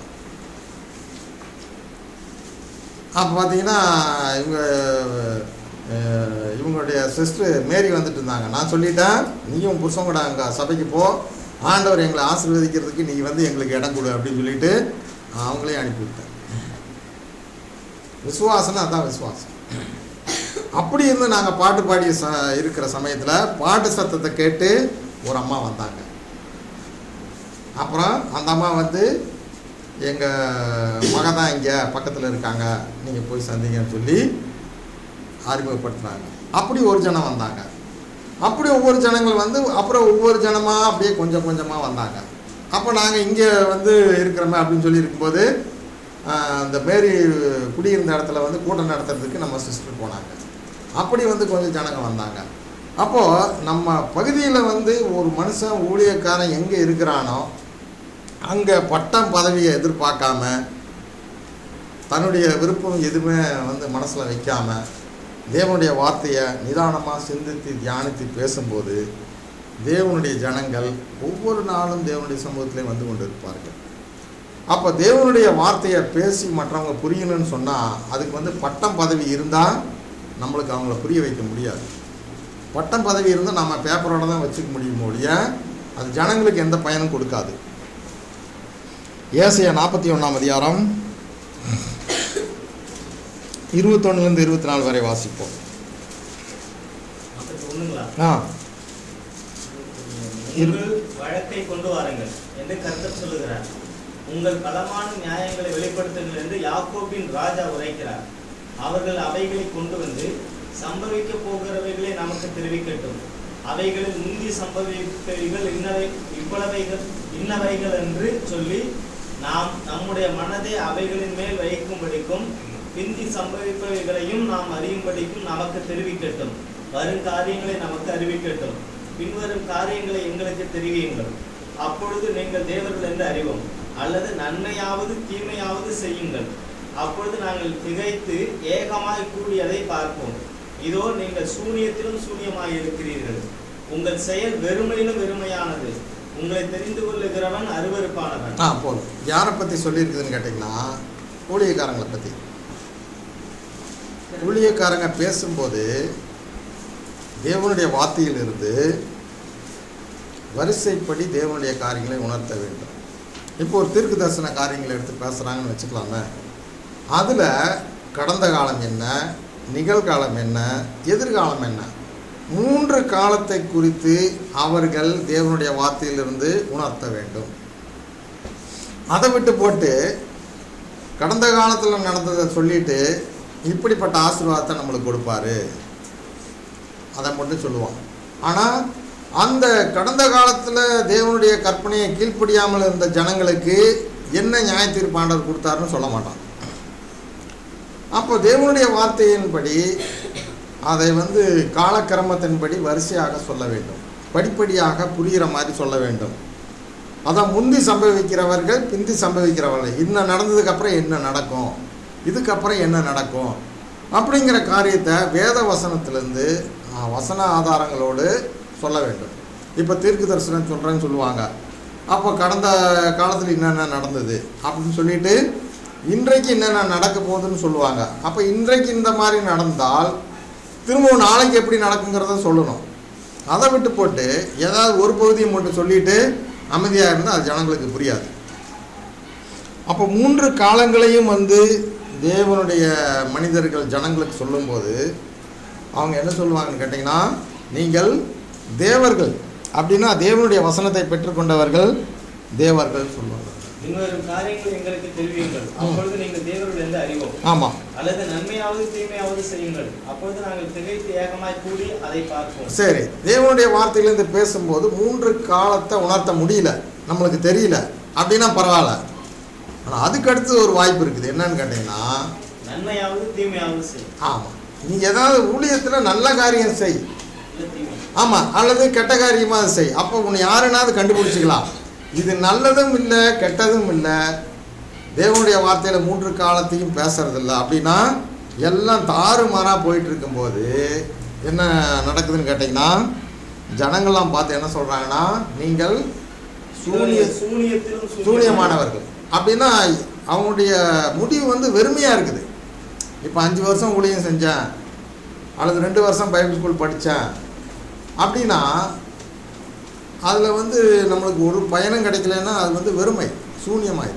அப்போ பார்த்தீங்கன்னா இவங்க அஹ், இவங்களுடைய சிஸ்டர் மேரி வந்துட்டு இருந்தாங்க நான் சொல்லிட்டேன் நீயும் புருஷன் கூட அங்கே சபைக்கு போ ஆண்டவர் எங்களை ஆசீர்வதிக்கிறதுக்கு நீ வந்து எங்களுக்கு இடம் கொடு அப்படின்னு சொல்லிட்டு அவங்களையும் அனுப்பிவிட்டேன் விசுவாசம்னா அதான் விசுவாசம் அப்படி இருந்து நாங்கள் பாட்டு பாடி ச இருக்கிற சமயத்தில் பாட்டு சத்தத்தை கேட்டு ஒரு அம்மா வந்தாங்க அப்புறம் அந்த அம்மா வந்து எங்கள் மக தான் இங்கே பக்கத்தில் இருக்காங்க நீங்கள் போய் சந்திங்கன்னு சொல்லி அறிமுகப்படுத்துனாங்க அப்படி ஒரு ஜனம் வந்தாங்க அப்படி ஒவ்வொரு ஜனங்கள் வந்து அப்புறம் ஒவ்வொரு ஜனமாக அப்படியே கொஞ்சம் கொஞ்சமாக வந்தாங்க அப்போ நாங்கள் இங்கே வந்து இருக்கிறோமே அப்படின்னு சொல்லி இருக்கும்போது ஆஹ், அந்த மேரி குடியிருந்த இடத்துல வந்து கூட்டம் நடத்துறதுக்கு நம்ம சிஸ்டர் போனாங்க அப்படி வந்து கொஞ்சம் ஜனங்க வந்தாங்க அப்போது நம்ம பகுதியில் வந்து ஒரு மனுஷன் ஊழியக்காரன் எங்கே இருக்கிறானோ அங்கே பட்டம் பதவியை எதிர்பார்க்காம தன்னுடைய விருப்பம் எதுவுமே வந்து மனசில் வைக்காம தேவனுடைய வார்த்தையை நிதானமாக சிந்தித்து தியானித்து பேசும்போது தேவனுடைய ஜனங்கள் ஒவ்வொரு நாளும் தேவனுடைய சமூகத்திலே வந்து கொண்டு இருப்பார்கள் அப்போ தேவனுடைய வார்த்தையை பேசி மற்றவங்க புரியணும்னு சொன்னால் அதுக்கு வந்து பட்டம் பதவி இருந்தால் நம்மளுக்கு அவங்கள புரிய வைக்க முடியாது பட்டம் பதவி இருந்தால் நம்ம பேப்பரோட தான் வச்சுக்க முடியும் ஒழிய அது ஜனங்களுக்கு எந்த பயனும் கொடுக்காது ஏசையா நாற்பத்தி ஒன்றாம் அதிகாரம் இருபத்தொன்னுலேருந்து இருபத்தி நாலு வரை வாசிப்போம் நாற்பத்தி ஒண்ணுங்களா ஆ இரு- உங்கள் வழக்கை கொண்டு வாருங்கள் என்று கர்த்தர் சொல்லுகிறார் உங்கள் பலமான நியாயங்களை வெளிப்படுத்துங்கள் என்று யாக்கோபின் ராஜா உரைக்கிறார் அவர்கள் அவைகளை கொண்டு வந்து சம்பவிக்க போகிறவைகளை நமக்கு தெரிவிக்கட்டும் அவைகளில் முந்தி சம்பவித்தவைகள் இன்னவை இவ்வளவைகள் இன்னவைகள் என்று சொல்லி நாம் நம்முடைய மனதை அவைகளின் மேல் வைக்கும்படிக்கும் பிந்தி சம்பவிப்பவைகளையும் நாம் அறியும்படிக்கும் நமக்கு தெரிவிக்கட்டும் வரும் காரியங்களை நமக்கு அறிவிக்கட்டும் பின்வரும் காரியங்களை எங்களுக்கு தெரிவியுங்கள் அப்பொழுது நீங்கள் தேவர்கள் என்று அறிவோம் அல்லது நன்மையாவது தீமையாவது செய்யுங்கள் அப்பொழுது நாங்கள் திகைத்து ஏகமாய் கூடியதை பார்ப்போம் இதோ நீங்கள் சூனியத்திலும் சூனியமாய் இருக்கிறீர்கள் உங்கள் செயல் வெறுமையிலும் வெறுமையானது உங்களை தெரிந்து கொள்ளுகிறவன் அருவருப்பானவன் ஆ போதும் யாரை பற்றி சொல்லியிருக்குதுன்னு கேட்டிங்கன்னா ஊழியக்காரங்களை பற்றி ஊழியக்காரங்க பேசும்போது தேவனுடைய வார்த்தையிலிருந்து வரிசைப்படி தேவனுடைய காரியங்களை உணர்த்த வேண்டும் இப்போ ஒரு தீர்க்க தரிசன காரியங்களை எடுத்து பேசுகிறாங்கன்னு வச்சுக்கலாமே அதில் கடந்த காலம் என்ன நிகழ்காலம் என்ன எதிர்காலம் என்ன மூன்று காலத்தை குறித்து அவர்கள் தேவனுடைய வார்த்தையிலிருந்து உணர்த்த வேண்டும் அதை விட்டு போட்டு கடந்த காலத்தில் நடந்ததை சொல்லிட்டு இப்படிப்பட்ட ஆசீர்வாதத்தை நம்மளுக்கு கொடுப்பாரு அதை மட்டும் சொல்லுவான் ஆனால் அந்த கடந்த காலத்தில் தேவனுடைய கற்பனையை கீழ்ப்படியாமல் இருந்த ஜனங்களுக்கு என்ன நியாய தீர்ப்பு ஆண்டவர் கொடுத்தாருன்னு சொல்ல மாட்டான் அப்போ தேவனுடைய வார்த்தையின்படி அதை வந்து காலக்கிரமத்தின்படி வரிசையாக சொல்ல வேண்டும் படிப்படியாக புரிகிற மாதிரி சொல்ல வேண்டும் அதான் முந்தி சம்பவிக்கிறவர்கள் பிந்தி சம்பவிக்கிறவர்கள் இன்னும் நடந்ததுக்கப்புறம் என்ன நடக்கும் இதுக்கப்புறம் என்ன நடக்கும் அப்படிங்கிற காரியத்தை வேத வசனத்திலேருந்து வசன ஆதாரங்களோடு சொல்ல வேண்டும் இப்போ தீர்க்கு தரிசனம் சொல்கிறேன்னு சொல்லுவாங்க அப்போ கடந்த காலத்தில் என்னென்ன நடந்தது அப்படின்னு சொல்லிட்டு இன்றைக்கு என்னென்ன நடக்க போகுதுன்னு சொல்லுவாங்க அப்போ இன்றைக்கு இந்த மாதிரி நடந்தால் திரும்பவும் நாளைக்கு எப்படி நடக்குங்கிறத சொல்லணும் அதை விட்டு போட்டு ஏதாவது ஒரு பகுதியை மட்டும் சொல்லிட்டு அமைதியாக இருந்தால் அது ஜனங்களுக்கு புரியாது அப்போ மூன்று காலங்களையும் வந்து தேவனுடைய மனிதர்கள் ஜனங்களுக்கு சொல்லும்போது அவங்க என்ன சொல்லுவாங்கன்னு கேட்டிங்கன்னா நீங்கள் தேவர்கள் அப்படின்னா தேவனுடைய வசனத்தை பெற்றுக்கொண்டவர்கள் தேவர்கள் சொல்லுவாங்க இன்னொரு காரியங்கள் எங்களுக்கு தெரிவியுங்கள் அப்பொழுது நீங்கள் தேவர்கள் அறிவோம் ஆமாம் அல்லது நன்மையாவது தீமையாவது செய்யுங்கள் அப்பொழுது நாங்கள் திகைத்து ஏகமாய் கூடி அதை பார்ப்போம் சரி தேவனுடைய வார்த்தையிலேருந்து பேசும்போது மூன்று காலத்தை உணர்த்த முடியல நம்மளுக்கு தெரியல அப்படின்னா பரவாயில்ல ஆனால் அதுக்கு அடுத்து ஒரு வாய்ப்பு இருக்குது என்னன்னு கேட்டிங்கன்னா நன்மையாவது தீமையாவது செய் ஆமாம் நீ ஏதாவது ஊழியத்தில் நல்ல காரியம் செய் இல்ல தீமை ஆமாம் அல்லது கெட்ட காரியமாக செய் அப்போ உன்னை யாருனாவது கண்டுபிடிச்சிக்கலாம் இது நல்லதும் இல்லை கெட்டதும் இல்லை தேவனுடைய வார்த்தையில் மூன்று காலத்தையும் பேசுறதில்ல அப்படின்னா எல்லாம் தாறுமாறாக போயிட்டு இருக்கும்போது என்ன நடக்குதுன்னு கேட்டிங்கன்னா ஜனங்கள்லாம் பார்த்து என்ன சொல்கிறாங்கன்னா நீங்கள் சூனிய சூனியத்திலும் சூனியமானவர்கள் அப்படின்னா அவங்களுடைய முடிவு வந்து வெறுமையாக இருக்குது இப்போ அஞ்சு வருஷம் ஊழியம் செஞ்சேன் அல்லது ரெண்டு வருஷம் பைபிள் ஸ்கூல் படித்தேன் அப்படின்னா அதில் வந்து நம்மளுக்கு ஒரு பயணம் கிடைக்கலன்னா அது வந்து வெறுமை சூன்யமாயிருக்கு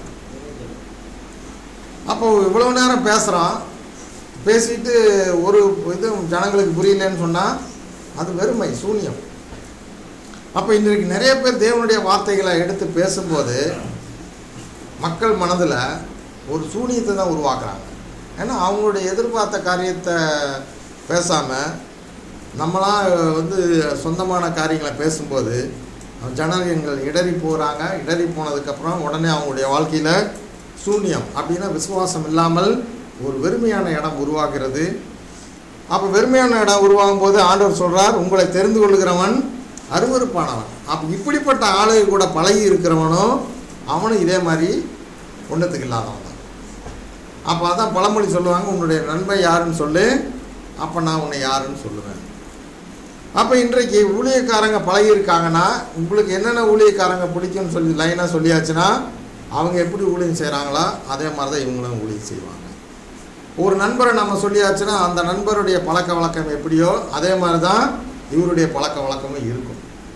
அப்போ இவ்வளோ நேரம் பேசுகிறான் பேசிட்டு ஒரு இது ஜனங்களுக்கு புரியலன்னு சொன்னால் அது வெறுமை சூன்யம் அப்போ இன்றைக்கு நிறைய பேர் தேவனுடைய வார்த்தைகளை எடுத்து பேசும்போது மக்கள் மனதில் ஒரு சூனியத்தை தான் உருவாக்குறாங்க ஏன்னா அவங்களுடைய எதிர்பார்த்த காரியத்தை பேசாமல் நம்மளாம் வந்து சொந்தமான காரியங்களை பேசும்போது ஜனங்கள் இடறி போகிறாங்க இடறி போனதுக்கப்புறம் உடனே அவங்களுடைய வாழ்க்கையில் சூன்யம் அப்படின்னா விசுவாசம் இல்லாமல் ஒரு வெறுமையான இடம் உருவாகிறது அப்போ வெறுமையான இடம் உருவாகும் போது ஆண்டவர் சொல்கிறார் உங்களை தெரிந்து கொள்கிறவன் அருவருப்பானவன் அப்போ இப்படிப்பட்ட ஆளுக கூட பழகி இருக்கிறவனும் அவனும் இதே மாதிரி ஒன்றத்துக்கு இல்லாதவன் தான் அப்போ அதான் பழமொழி சொல்லுவாங்க உன்னுடைய நண்பன் யாருன்னு சொல்லு அப்போ நான் உன்னை யாருன்னு சொல்லுவேன் அப்போ இன்றைக்கு ஊழியக்காரங்க பழகியிருக்காங்கன்னா உங்களுக்கு என்னென்ன ஊழியக்காரங்க பிடிக்கும்னு சொல்லி லைனாக சொல்லியாச்சுன்னா அவங்க எப்படி ஊழியம் செய்கிறாங்களோ அதே மாதிரி தான் இவங்களும் ஊழியம் செய்வாங்க ஒரு நண்பரை நம்ம சொல்லியாச்சுன்னா அந்த நண்பருடைய பழக்க வழக்கம் எப்படியோ அதே மாதிரி தான் இவருடைய பழக்க வழக்கமும் இருக்கும்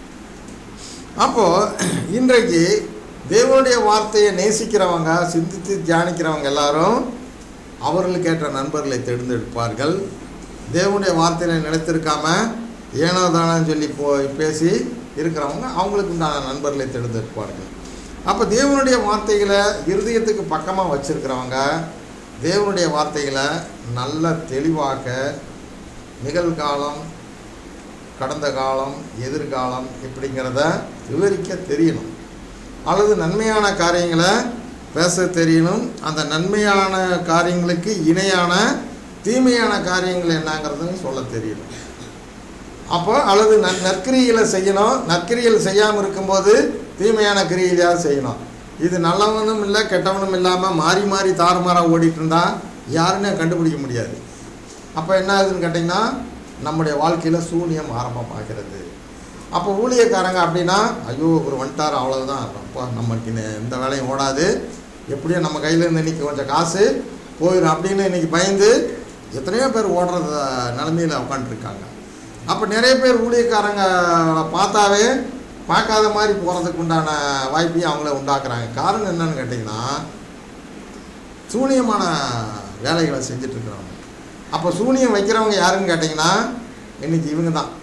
அப்போது இன்றைக்கு தேவனுடைய வார்த்தையை நேசிக்கிறவங்க சிந்தித்து தியானிக்கிறவங்க எல்லாரும் அவர்களுக்கு ஏற்ற நண்பர்களை தேர்ந்தெடுப்பார்கள் தேவனுடைய வார்த்தையில் நிலைத்திருக்காம ஏனோ தானோன்னு சொல்லி போ பேசி இருக்கிறவங்க அவங்களுக்கு உண்டான நண்பர்களை தேர்ந்தெடுப்பார்கள் அப்போ தேவனுடைய வார்த்தைகளை இருதயத்துக்கு பக்கமாக வச்சிருக்கிறவங்க தேவனுடைய வார்த்தைகளை நல்ல தெளிவாக்க நிகழ்காலம் கடந்த காலம் எதிர்காலம் இப்படிங்கிறத விவரிக்க தெரியணும் அல்லது நன்மையான காரியங்களை பேச தெரியணும் அந்த நன்மையான காரியங்களுக்கு இணையான தீமையான காரியங்கள் என்னங்கிறதையும் சொல்ல தெரியணும் அப்போ அல்லது நன் நற்கிரிகளை செய்யணும் நற்கிரிகள் செய்யாமல் இருக்கும்போது தீமையான கிரியையாக செய்யணும் இது நல்லவனும் இல்லை கெட்டவனும் இல்லாமல் மாறி மாறி தாறுமாறாக ஓடிட்டு இருந்தால் யாருன்னே கண்டுபிடிக்க முடியாது அப்போ என்ன ஆகுதுன்னு கேட்டிங்கன்னா நம்முடைய வாழ்க்கையில் சூனியம் ஆரம்பமாகிறது அப்போ ஊழியக்காரங்க அப்படின்னா ஐயோ ஒரு வந்துட்டார் அவ்வளோதான் அப்பா நமக்கு இந்த எந்த வேலையும் ஓடாது எப்படியோ நம்ம கையில் இருந்து இன்றைக்கி கொஞ்சம் காசு போயிடும் அப்படின்னு இன்றைக்கி பயந்து எத்தனையோ பேர் ஓடுறது நிலமையில் உட்காந்துருக்காங்க அப்போ நிறைய பேர் ஊழியக்காரங்க பார்த்தாவே பார்க்காத மாதிரி போகிறதுக்கு உண்டான வாய்ப்பையும் அவங்கள உண்டாக்குறாங்க காரணம் என்னன்னு கேட்டிங்கன்னா சூனியமான வேலைகளை செஞ்சிட்ருக்குறவங்க அப்போ சூனியம் வைக்கிறவங்க யாருன்னு கேட்டிங்கன்னா இன்றைக்கி இவங்க தான்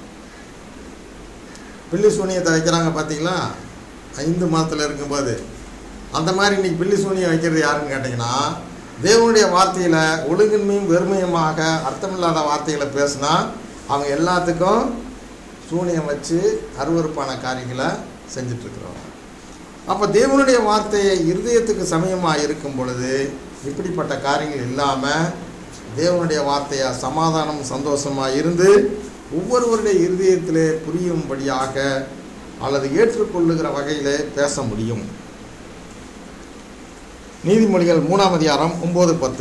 பில்லி சூனியத்தை வைக்கிறாங்க பார்த்தீங்களா ஐந்து மாதத்தில் இருக்கும்போது அந்த மாதிரி இன்றைக்கி பில்லி சூனியம் வைக்கிறது யாருன்னு கேட்டிங்கன்னா தேவனுடைய வார்த்தையில் ஒழுங்கின்மையும் வெறுமையுமாக அர்த்தமில்லாத வார்த்தைகளை பேசுனா அவங்க எல்லாத்துக்கும் சூனியம் வச்சு அருவறுப்பான காரியங்களை செஞ்சிட்ருக்குறவங்க அப்போ தேவனுடைய வார்த்தையை இருதயத்துக்கு சமயமாக இருக்கும் பொழுது இப்படிப்பட்ட காரியங்கள் இல்லாமல் தேவனுடைய வார்த்தையை சமாதானம் சந்தோஷமாக இருந்து ஒவ்வொருவருடைய இருதயத்திலே புரியும்படியாக அல்லது ஏற்றுக்கொள்ளுகிற வகையிலே பேச முடியும் நீதிமொழிகள் மூணாம் அதிகாரம் ஒம்பது பத்து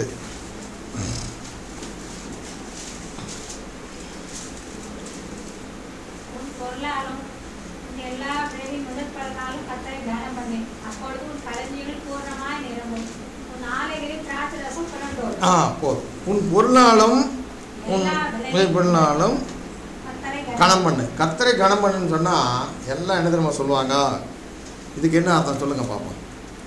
உன் பொருளாலும் உன் எல்லா விளைவின் முதற் பலனாலும் கத்தரை தியானம் பண்ணு அப்பொழுது உன் களஞ்சியங்கள் பூர்ணமாய் நிரம்பும் உன் ஆலைகளில் திராட்சை ரசம் புரண்டோடும் ஆ போதும் உன் பொருளாலும் உன் பொருளாலும் கத்தரை கணம் பண்ணு கர்த்தரை கணம் பண்ணுன்னு சொன்னால் எல்லாம் என்ன தெரியுமா சொல்லுவாங்க இதுக்கு என்ன அர்த்தம் சொல்லுங்க பார்ப்போம்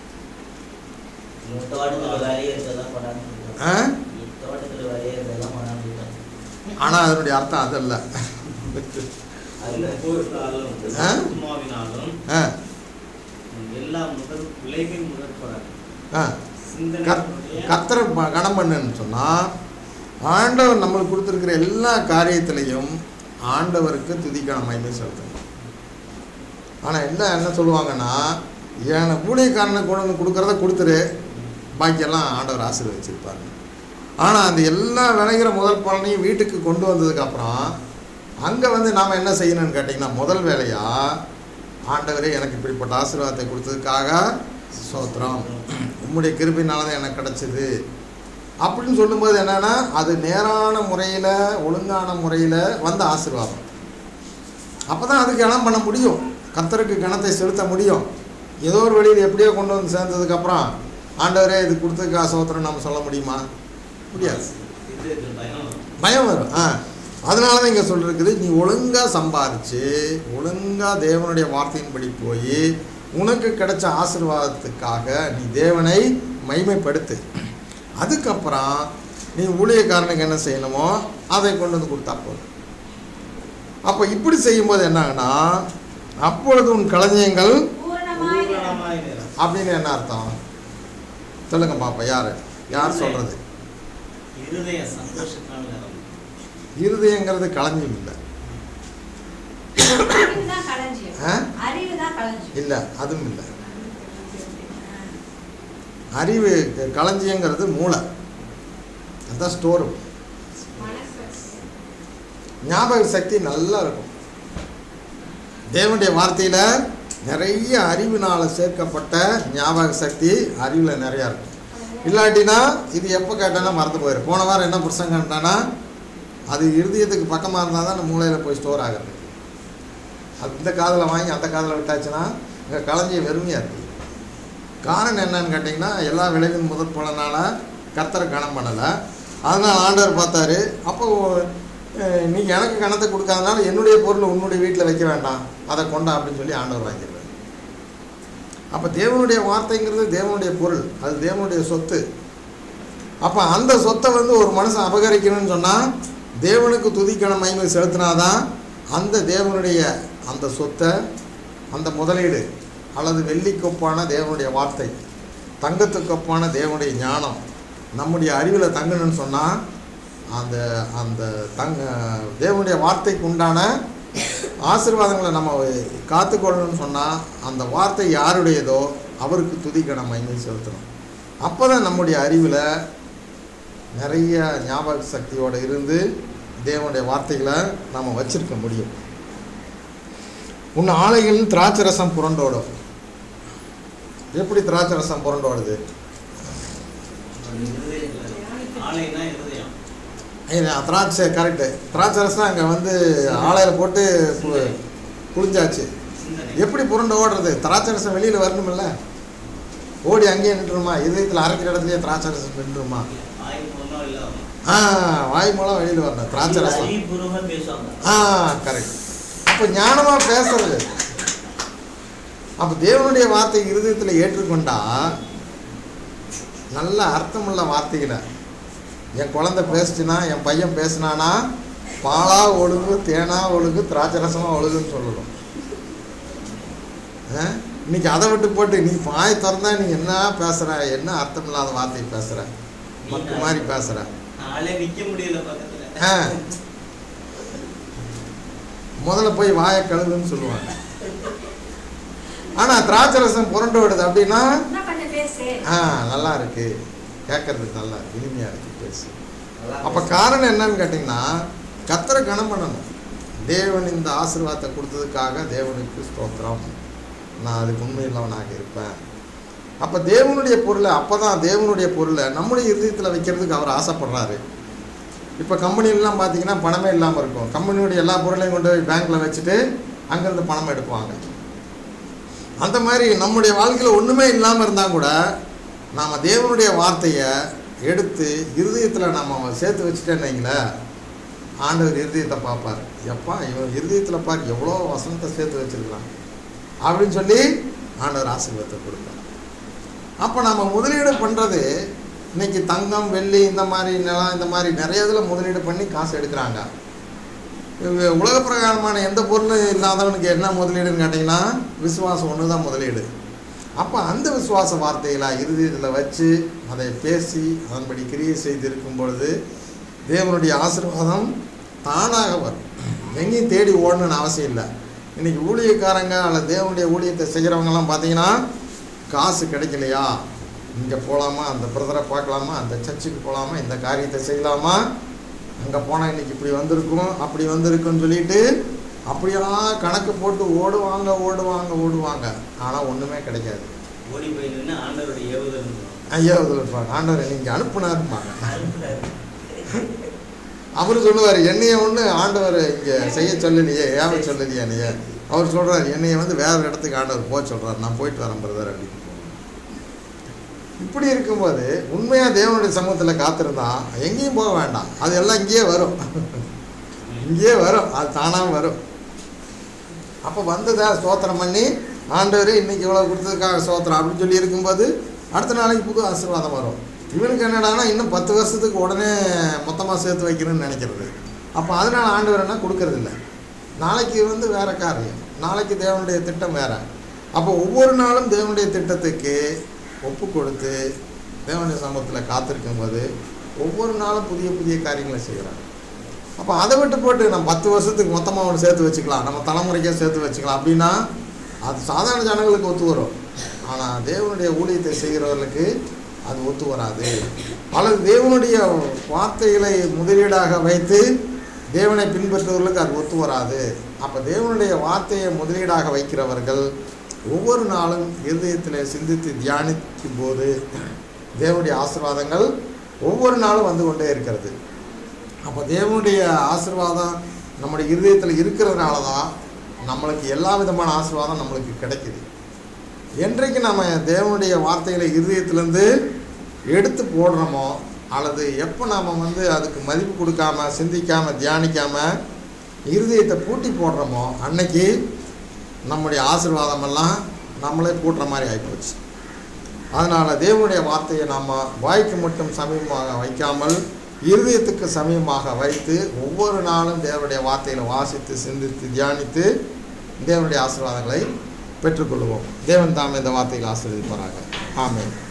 இவன் தோட்டத்துல வேலையே இருந்ததெல்லாம் கொண்டாந்து கொடுத்தாங்க. ஆ இவன் தோட்டத்துல வேலையே இருந்ததெல்லாம் கொண்டாந்து கொடுத்தாங்க. ஆனால் அதனுடைய அர்த்தம் அதல்ல அதுல பொருளாலும் ஆ? ஆத்மாவினாலும் ஆ எல்லா முதல் விளைவின் முதல் பலன் ஆ கர் சிந்தனை கர்த்தரை ப- கணம் பண்ணுன்னு சொன்னால் ஆண்டவர் நம்மளுக்கு கொடுத்துருக்கிற எல்லா காரியத்திலையும் ஆண்டவருக்கு துதிக்கான மகிமை செலுத்தணும் ஆனால் எல்லாம் என்ன சொல்லுவாங்கன்னா என ஊழியக்காரனை கொண்டு வந்து கொடுக்குறத கொடுத்துரு பாக்கியெல்லாம் ஆண்டவர் ஆசீர்வதிச்சிருப்பாங்க ஆனால் அந்த எல்லா விளைகிற முதல் பலனையும் வீட்டுக்கு கொண்டு வந்ததுக்கப்புறம் அங்கே வந்து நாம் என்ன செய்யணும்னு கேட்டிங்கன்னா முதல் வேலையாக ஆண்டவரே எனக்கு இப்படிப்பட்ட ஆசீர்வாதத்தை கொடுத்ததுக்காக சோத்திரம் உம்முடைய கிருபினால தான் எனக்கு கிடச்சிது அப்படின்னு சொல்லும்போது என்னென்னா அது நேரான முறையில் ஒழுங்கான முறையில் வந்த ஆசீர்வாதம் அப்போ தான் அதுக்கு கணம் பண்ண முடியும் கர்த்தருக்கு கணத்தை செலுத்த முடியும் ஏதோ ஒரு வழியில் எப்படியோ கொண்டு வந்து சேர்ந்ததுக்கப்புறம் ஆண்டவரே இது கொடுத்ததுக்கு சோத்திரம் நம்ம சொல்ல முடியுமா முடியாது இது இது பயம் வரும். பயம் வரும் ஆ அதனால தான் இங்கே சொல்லிருக்குது நீ ஒழுங்காக சம்பாரித்து ஒழுங்காக தேவனுடைய வார்த்தையின்படி போய் உனக்கு கிடைச்ச ஆசீர்வாதத்துக்காக நீ தேவனை மைமைப்படுத்து அதுக்கப்புறம் நீ ஊழியக்காரனுக்கு என்ன செய்யணுமோ அதை கொண்டு வந்து கொடுத்தா போதும் அப்போ இப்படி செய்யும்போது என்னாங்கன்னா அப்பொழுது உன் களஞ்சியங்கள் பூரணமாய் நிரம்பும் பூரணமாய் நிரம்பும். அப்படின்னு என்ன அர்த்தம் சொல்லுங்க பாப்பா யார் யார் சொல்கிறது இருதய சந்தோஷத்தினால் நிரம்பும். இருதயங்கிறது களஞ்சியம் இல்லை அறிவுதான் களஞ்சியம் ஆ? அறிவுதான் களஞ்சியம் இல்லை அதுவும் இல்லை அறிவு களஞ்சியங்கிறது மூளை அதுதான் ஸ்டோர் மனசு ஞாபக சக்தி நல்லா இருக்கும் தேவனுடைய வார்த்தையில் நிறைய அறிவினால் சேர்க்கப்பட்ட ஞாபக சக்தி அறிவில் நிறையா இருக்கும் இல்லாட்டினா இது எப்போ கேட்டாலும் மறந்து போயிடும் போன வாரம் என்ன பிரசங்கம்ட்டானா அது இருதயத்துக்கு பக்கமாக இருந்தால் தான் அந்த மூளையில் போய் ஸ்டோர் ஆகிறது அது இந்த காதில் வாங்கி அந்த காதில் விட்டாச்சுன்னா இங்கே களஞ்சியம் வெறுமையாக இருக்குது காரணம் என்னன்னு கேட்டிங்கன்னா எல்லா விளைவின் முதற் பலனால கர்த்தரை கணம் பண்ணலை அதனால் ஆண்டவர் பார்த்தாரு அப்போ அஹ், நீ எனக்கு கணத்தை கொடுக்காதனால என்னுடைய பொருள் உன்னுடைய வீட்டில் வைக்க வேண்டாம் அதை கொண்டா அப்படின்னு சொல்லி ஆண்டவர் வாங்கிடுவார் அப்போ தேவனுடைய வார்த்தைங்கிறது தேவனுடைய பொருள் அது தேவனுடைய சொத்து அப்போ அந்த சொத்தை வந்து ஒரு மனுஷன் அபகரிக்கணும்னு சொன்னால் தேவனுக்கு துதிக்கண மகிமை செலுத்தினாதான் அந்த தேவனுடைய அந்த சொத்தை அந்த முதலீடு அல்லது வெள்ளிக்கொப்பான தேவனுடைய வார்த்தை தங்கத்துக்கொப்பான தேவனுடைய ஞானம் நம்முடைய அறிவில் தங்கணும்னு சொன்னால் அந்த அந்த தங்க தேவனுடைய வார்த்தைக்கு உண்டான ஆசீர்வாதங்களை நம்ம காத்துக்கொள்ளணும்னு சொன்னால் அந்த வார்த்தை யாருடையதோ அவருக்கு துதிக்கண மகிமை செலுத்தணும் அப்போ தான் நம்முடைய அறிவில் நிறைய ஞாபக சக்தியோடு இருந்து தேவனுடைய வார்த்தைகளை நம்ம வச்சிருக்க முடியும் உன் ஆலைகளில் திராட்சை ரசம் புரண்டோடும் எப்படி திராட்சை ரசம் புரண்டோடுது இருதயத்துல. ஆலைனா இருதயம் ஐயா, திராட்சை கரெக்டு திராட்சை ரசம் அங்கே வந்து ஆலையில் போட்டு பு- புழிஞ்சாச்சு சிந்தனை எப்படி புரண்டு ஓடுறது திராட்சை ரசம் வெளியில் வரணுமில்ல ஓடி அங்கேயே நின்றுமா இதயத்தில் அரைக்கிற இடத்துலயே திராட்சை ரசம் நின்றுமா ஆய் மூலமா இல்ல ஆ வாய் மூலம் வெளியில் வரணும் திராட்சை ரசம் அறிவுபூர்வமா பேசுவாங்க ஆ கரெக்ட் அப்போ ஞானமாக பேசுறது அப்போ தேவனுடைய வார்த்தை இருதயத்தில் ஏற்றுக்கொண்டா நல்ல அர்த்தமுள்ள வார்த்தைகளை என் குழந்தை பேசுச்சுன்னா என் பையன் பேசுனானா பாலா ஒழுகு தேனா ஒழுகு திராட்சை ரசமாக ஒழுகுன்னு சொல்லணும் ஆ? இன்னைக்கு அதை விட்டு போட்டு நீ பாய் திறந்தா நீ என்ன பேசுற என்ன அர்த்தம் இல்லாத வார்த்தை பேசுற மக்கு மாதிரி பேசுற ஆளே நிக்க முடியல பக்கத்துல ஆ. முதல்ல போய் வாயை கழுவுன்னு சொல்லுவாங்க ஆனால் திராட்சை ரசம் புரண்டு விடுது அப்படின்னா இன்னும் கொஞ்சம் பேசு ஆ நல்லா இருக்கு கேட்கறதுக்கு நல்லா இருக்கு இனிமையாக இருக்கு பேசு அப்போ காரணம் என்னன்னு கேட்டிங்கன்னா கத்தரை கனம் பண்ணணும் தேவன் இந்த ஆசீர்வாதத்தை கொடுத்ததுக்காக தேவனுக்கு ஸ்தோத்திரம் நான் அதுக்கு உண்மையில்லவனாக இருப்பேன் அப்போ தேவனுடைய பொருளை அப்போ தான் தேவனுடைய பொருளை நம்முடைய இருதயத்தில் வைக்கிறதுக்கு அவர் ஆசைப்படுறாரு இப்போ கம்பெனிலலாம் பார்த்தீங்கன்னா பணமே இல்லாமல் இருக்கும் கம்பெனியுடைய எல்லா பொருளையும் கொண்டு போய் பேங்க்கில் வச்சுட்டு அங்கேருந்து பணம் எடுப்பாங்க அந்த மாதிரி நம்முடைய வாழ்க்கையில் ஒன்றுமே இல்லாமல் இருந்தால் கூட நாம் தேவனுடைய வார்த்தையை எடுத்து இருதயத்தில் நம்ம சேர்த்து வச்சுட்டேன்னு வைங்களேன் ஆண்டவர் இருதயத்தை பார்ப்பார் எப்பா இவன் இருதயத்தில் பார் எவ்வளோ வசனத்தை சேர்த்து வச்சிருக்கலாம் அப்படின்னு சொல்லி ஆண்டவர் ஆசீர்வாதத்தை கொடுப்பார் அப்போ நம்ம முதலீடு பண்ணுறது இன்னைக்கு தங்கம் வெள்ளி இந்த மாதிரி நிலம் இந்த மாதிரி நிறைய இதில் முதலீடு பண்ணி காசு எடுக்கிறாங்க இவங்க உலக பிரகாரமான எந்த பொருளும் இல்லாதவனுக்கு என்ன முதலீடுன்னு கேட்டிங்கன்னா விசுவாசம் ஒன்று தான் முதலீடு அப்போ அந்த விசுவாச வார்த்தைகளை இறுதியில் வச்சு அதை பேசி அதன்படி கிரியை செய்து இருக்கும் பொழுது தேவனுடைய ஆசீர்வாதம் தானாக வரும் எங்கேயும் தேடி ஓடணும்னு அவசியம் இல்லை இன்னைக்கு ஊழியக்காரங்க அல்லது தேவனுடைய ஊழியத்தை செய்கிறவங்கலாம் பார்த்தீங்கன்னா காசு கிடைக்கலையா இங்கே போகலாமா அந்த பிரதரை பார்க்கலாமா அந்த சர்ச்சுக்கு போகலாமா இந்த காரியத்தை செய்யலாமா அங்கே போனால் இன்னைக்கு இப்படி வந்திருக்கும் அப்படி வந்திருக்குன்னு சொல்லிட்டு அப்படியெல்லாம் கணக்கு போட்டு ஓடுவாங்க ஓடுவாங்க ஓடுவாங்க ஆனால் ஒன்றுமே கிடைக்காது ஓடி போய் நின்று ஆண்டவருடைய ஏவுதல் இருந்தோம். ஐயா இருப்பாங்க ஆண்டவரை நீங்கள் அனுப்புனாருப்பாங்க அவர் சொல்லுவார் என்னைய ஒன்று ஆண்டவர் இங்கே செய்ய சொல்லலையே ஏவ சொல்லலையே என்னைய அவர் சொல்கிறார் என்னைய வந்து வேற இடத்துக்கு ஆண்டவர் போக சொல்கிறார் நான் போயிட்டு வரேன் பிரதர் அப்படின்னு இப்படி இருக்கும்போது உண்மையாக தேவனுடைய சமூகத்தில் காத்திருந்தா எங்கேயும் போக வேண்டாம் அது எல்லாம் இங்கேயே வரும் இங்கேயே வரும் அது தானாக வரும் அப்போ வந்ததா ஸ்தோத்திரம் பண்ணி ஆண்டவர் இன்னைக்கு இவ்வளோ கொடுத்ததுக்காக ஸ்தோத்திரம் அப்படின்னு சொல்லி இருக்கும்போது அடுத்த நாளைக்கு புது ஆசீர்வாதம் வரும் இவனுக்கு என்னடான்னா இன்னும் பத்து வருஷத்துக்கு உடனே மொத்தமாக சேர்த்து வைக்கணும்னு நினைக்கிறது அப்போ அதனால ஆண்டவர் என்ன கொடுக்கறதில்ல நாளைக்கு வந்து வேற காரியம் நாளைக்கு தேவனுடைய திட்டம் வேற அப்போ ஒவ்வொரு நாளும் தேவனுடைய திட்டத்துக்கு ஒப்பு கொடுத்து தேவனுடைய சமூகத்தில் காத்திருக்கும் போது ஒவ்வொரு நாளும் புதிய புதிய காரியங்களை செய்கிறாங்க அப்போ அதை விட்டு போட்டு நம்ம பத்து வருஷத்துக்கு மொத்தமாக ஒன்று சேர்த்து வச்சுக்கலாம் நம்ம தலைமுறைக்கே சேர்த்து வச்சுக்கலாம் அப்படின்னா அது சாதாரண ஜனங்களுக்கு ஒத்து வரும் ஆனால் தேவனுடைய ஊழியத்தை செய்கிறவர்களுக்கு அது ஒத்து வராது அல்லது தேவனுடைய வார்த்தைகளை முதலீடாக வைத்து தேவனை பின்பற்றுவர்களுக்கு அது ஒத்து வராது அப்போ தேவனுடைய வார்த்தையை முதலீடாக வைக்கிறவர்கள் ஒவ்வொரு நாளும் இருதயத்தில் சிந்தித்து தியானிக்கும் போது தேவனுடைய ஆசீர்வாதங்கள் ஒவ்வொரு நாளும் வந்து கொண்டே இருக்கிறது அப்போ தேவனுடைய ஆசீர்வாதம் நம்முடைய இருதயத்தில் இருக்கிறதுனால தான் நம்மளுக்கு எல்லா விதமான ஆசீர்வாதம் நம்மளுக்கு கிடைக்குது என்றைக்கு நம்ம தேவனுடைய வார்த்தைகளை இருதயத்திலேருந்து எடுத்து போடுறோமோ அல்லது எப்போ நாம் வந்து அதுக்கு மதிப்பு கொடுக்காம சிந்திக்காம தியானிக்காம இருதயத்தை பூட்டி போடுறோமோ அன்னைக்கு நம்முடைய ஆசீர்வாதமெல்லாம் நம்மளே பூட்டுற மாதிரி ஆகிப்போச்சு அதனால் தேவனுடைய வார்த்தையை நாம் வாய்க்கு மட்டும் சமீபமாக வைக்காமல் இருதயத்துக்கு சமீபமாக வைத்து ஒவ்வொரு நாளும் தேவனுடைய வார்த்தைகளை வாசித்து சிந்தித்து தியானித்து தேவனுடைய ஆசீர்வாதங்களை பெற்றுக்கொள்வோம் தேவன் தாமே இந்த வார்த்தைகளை ஆசீர்வதிப்பாராக ஆமென்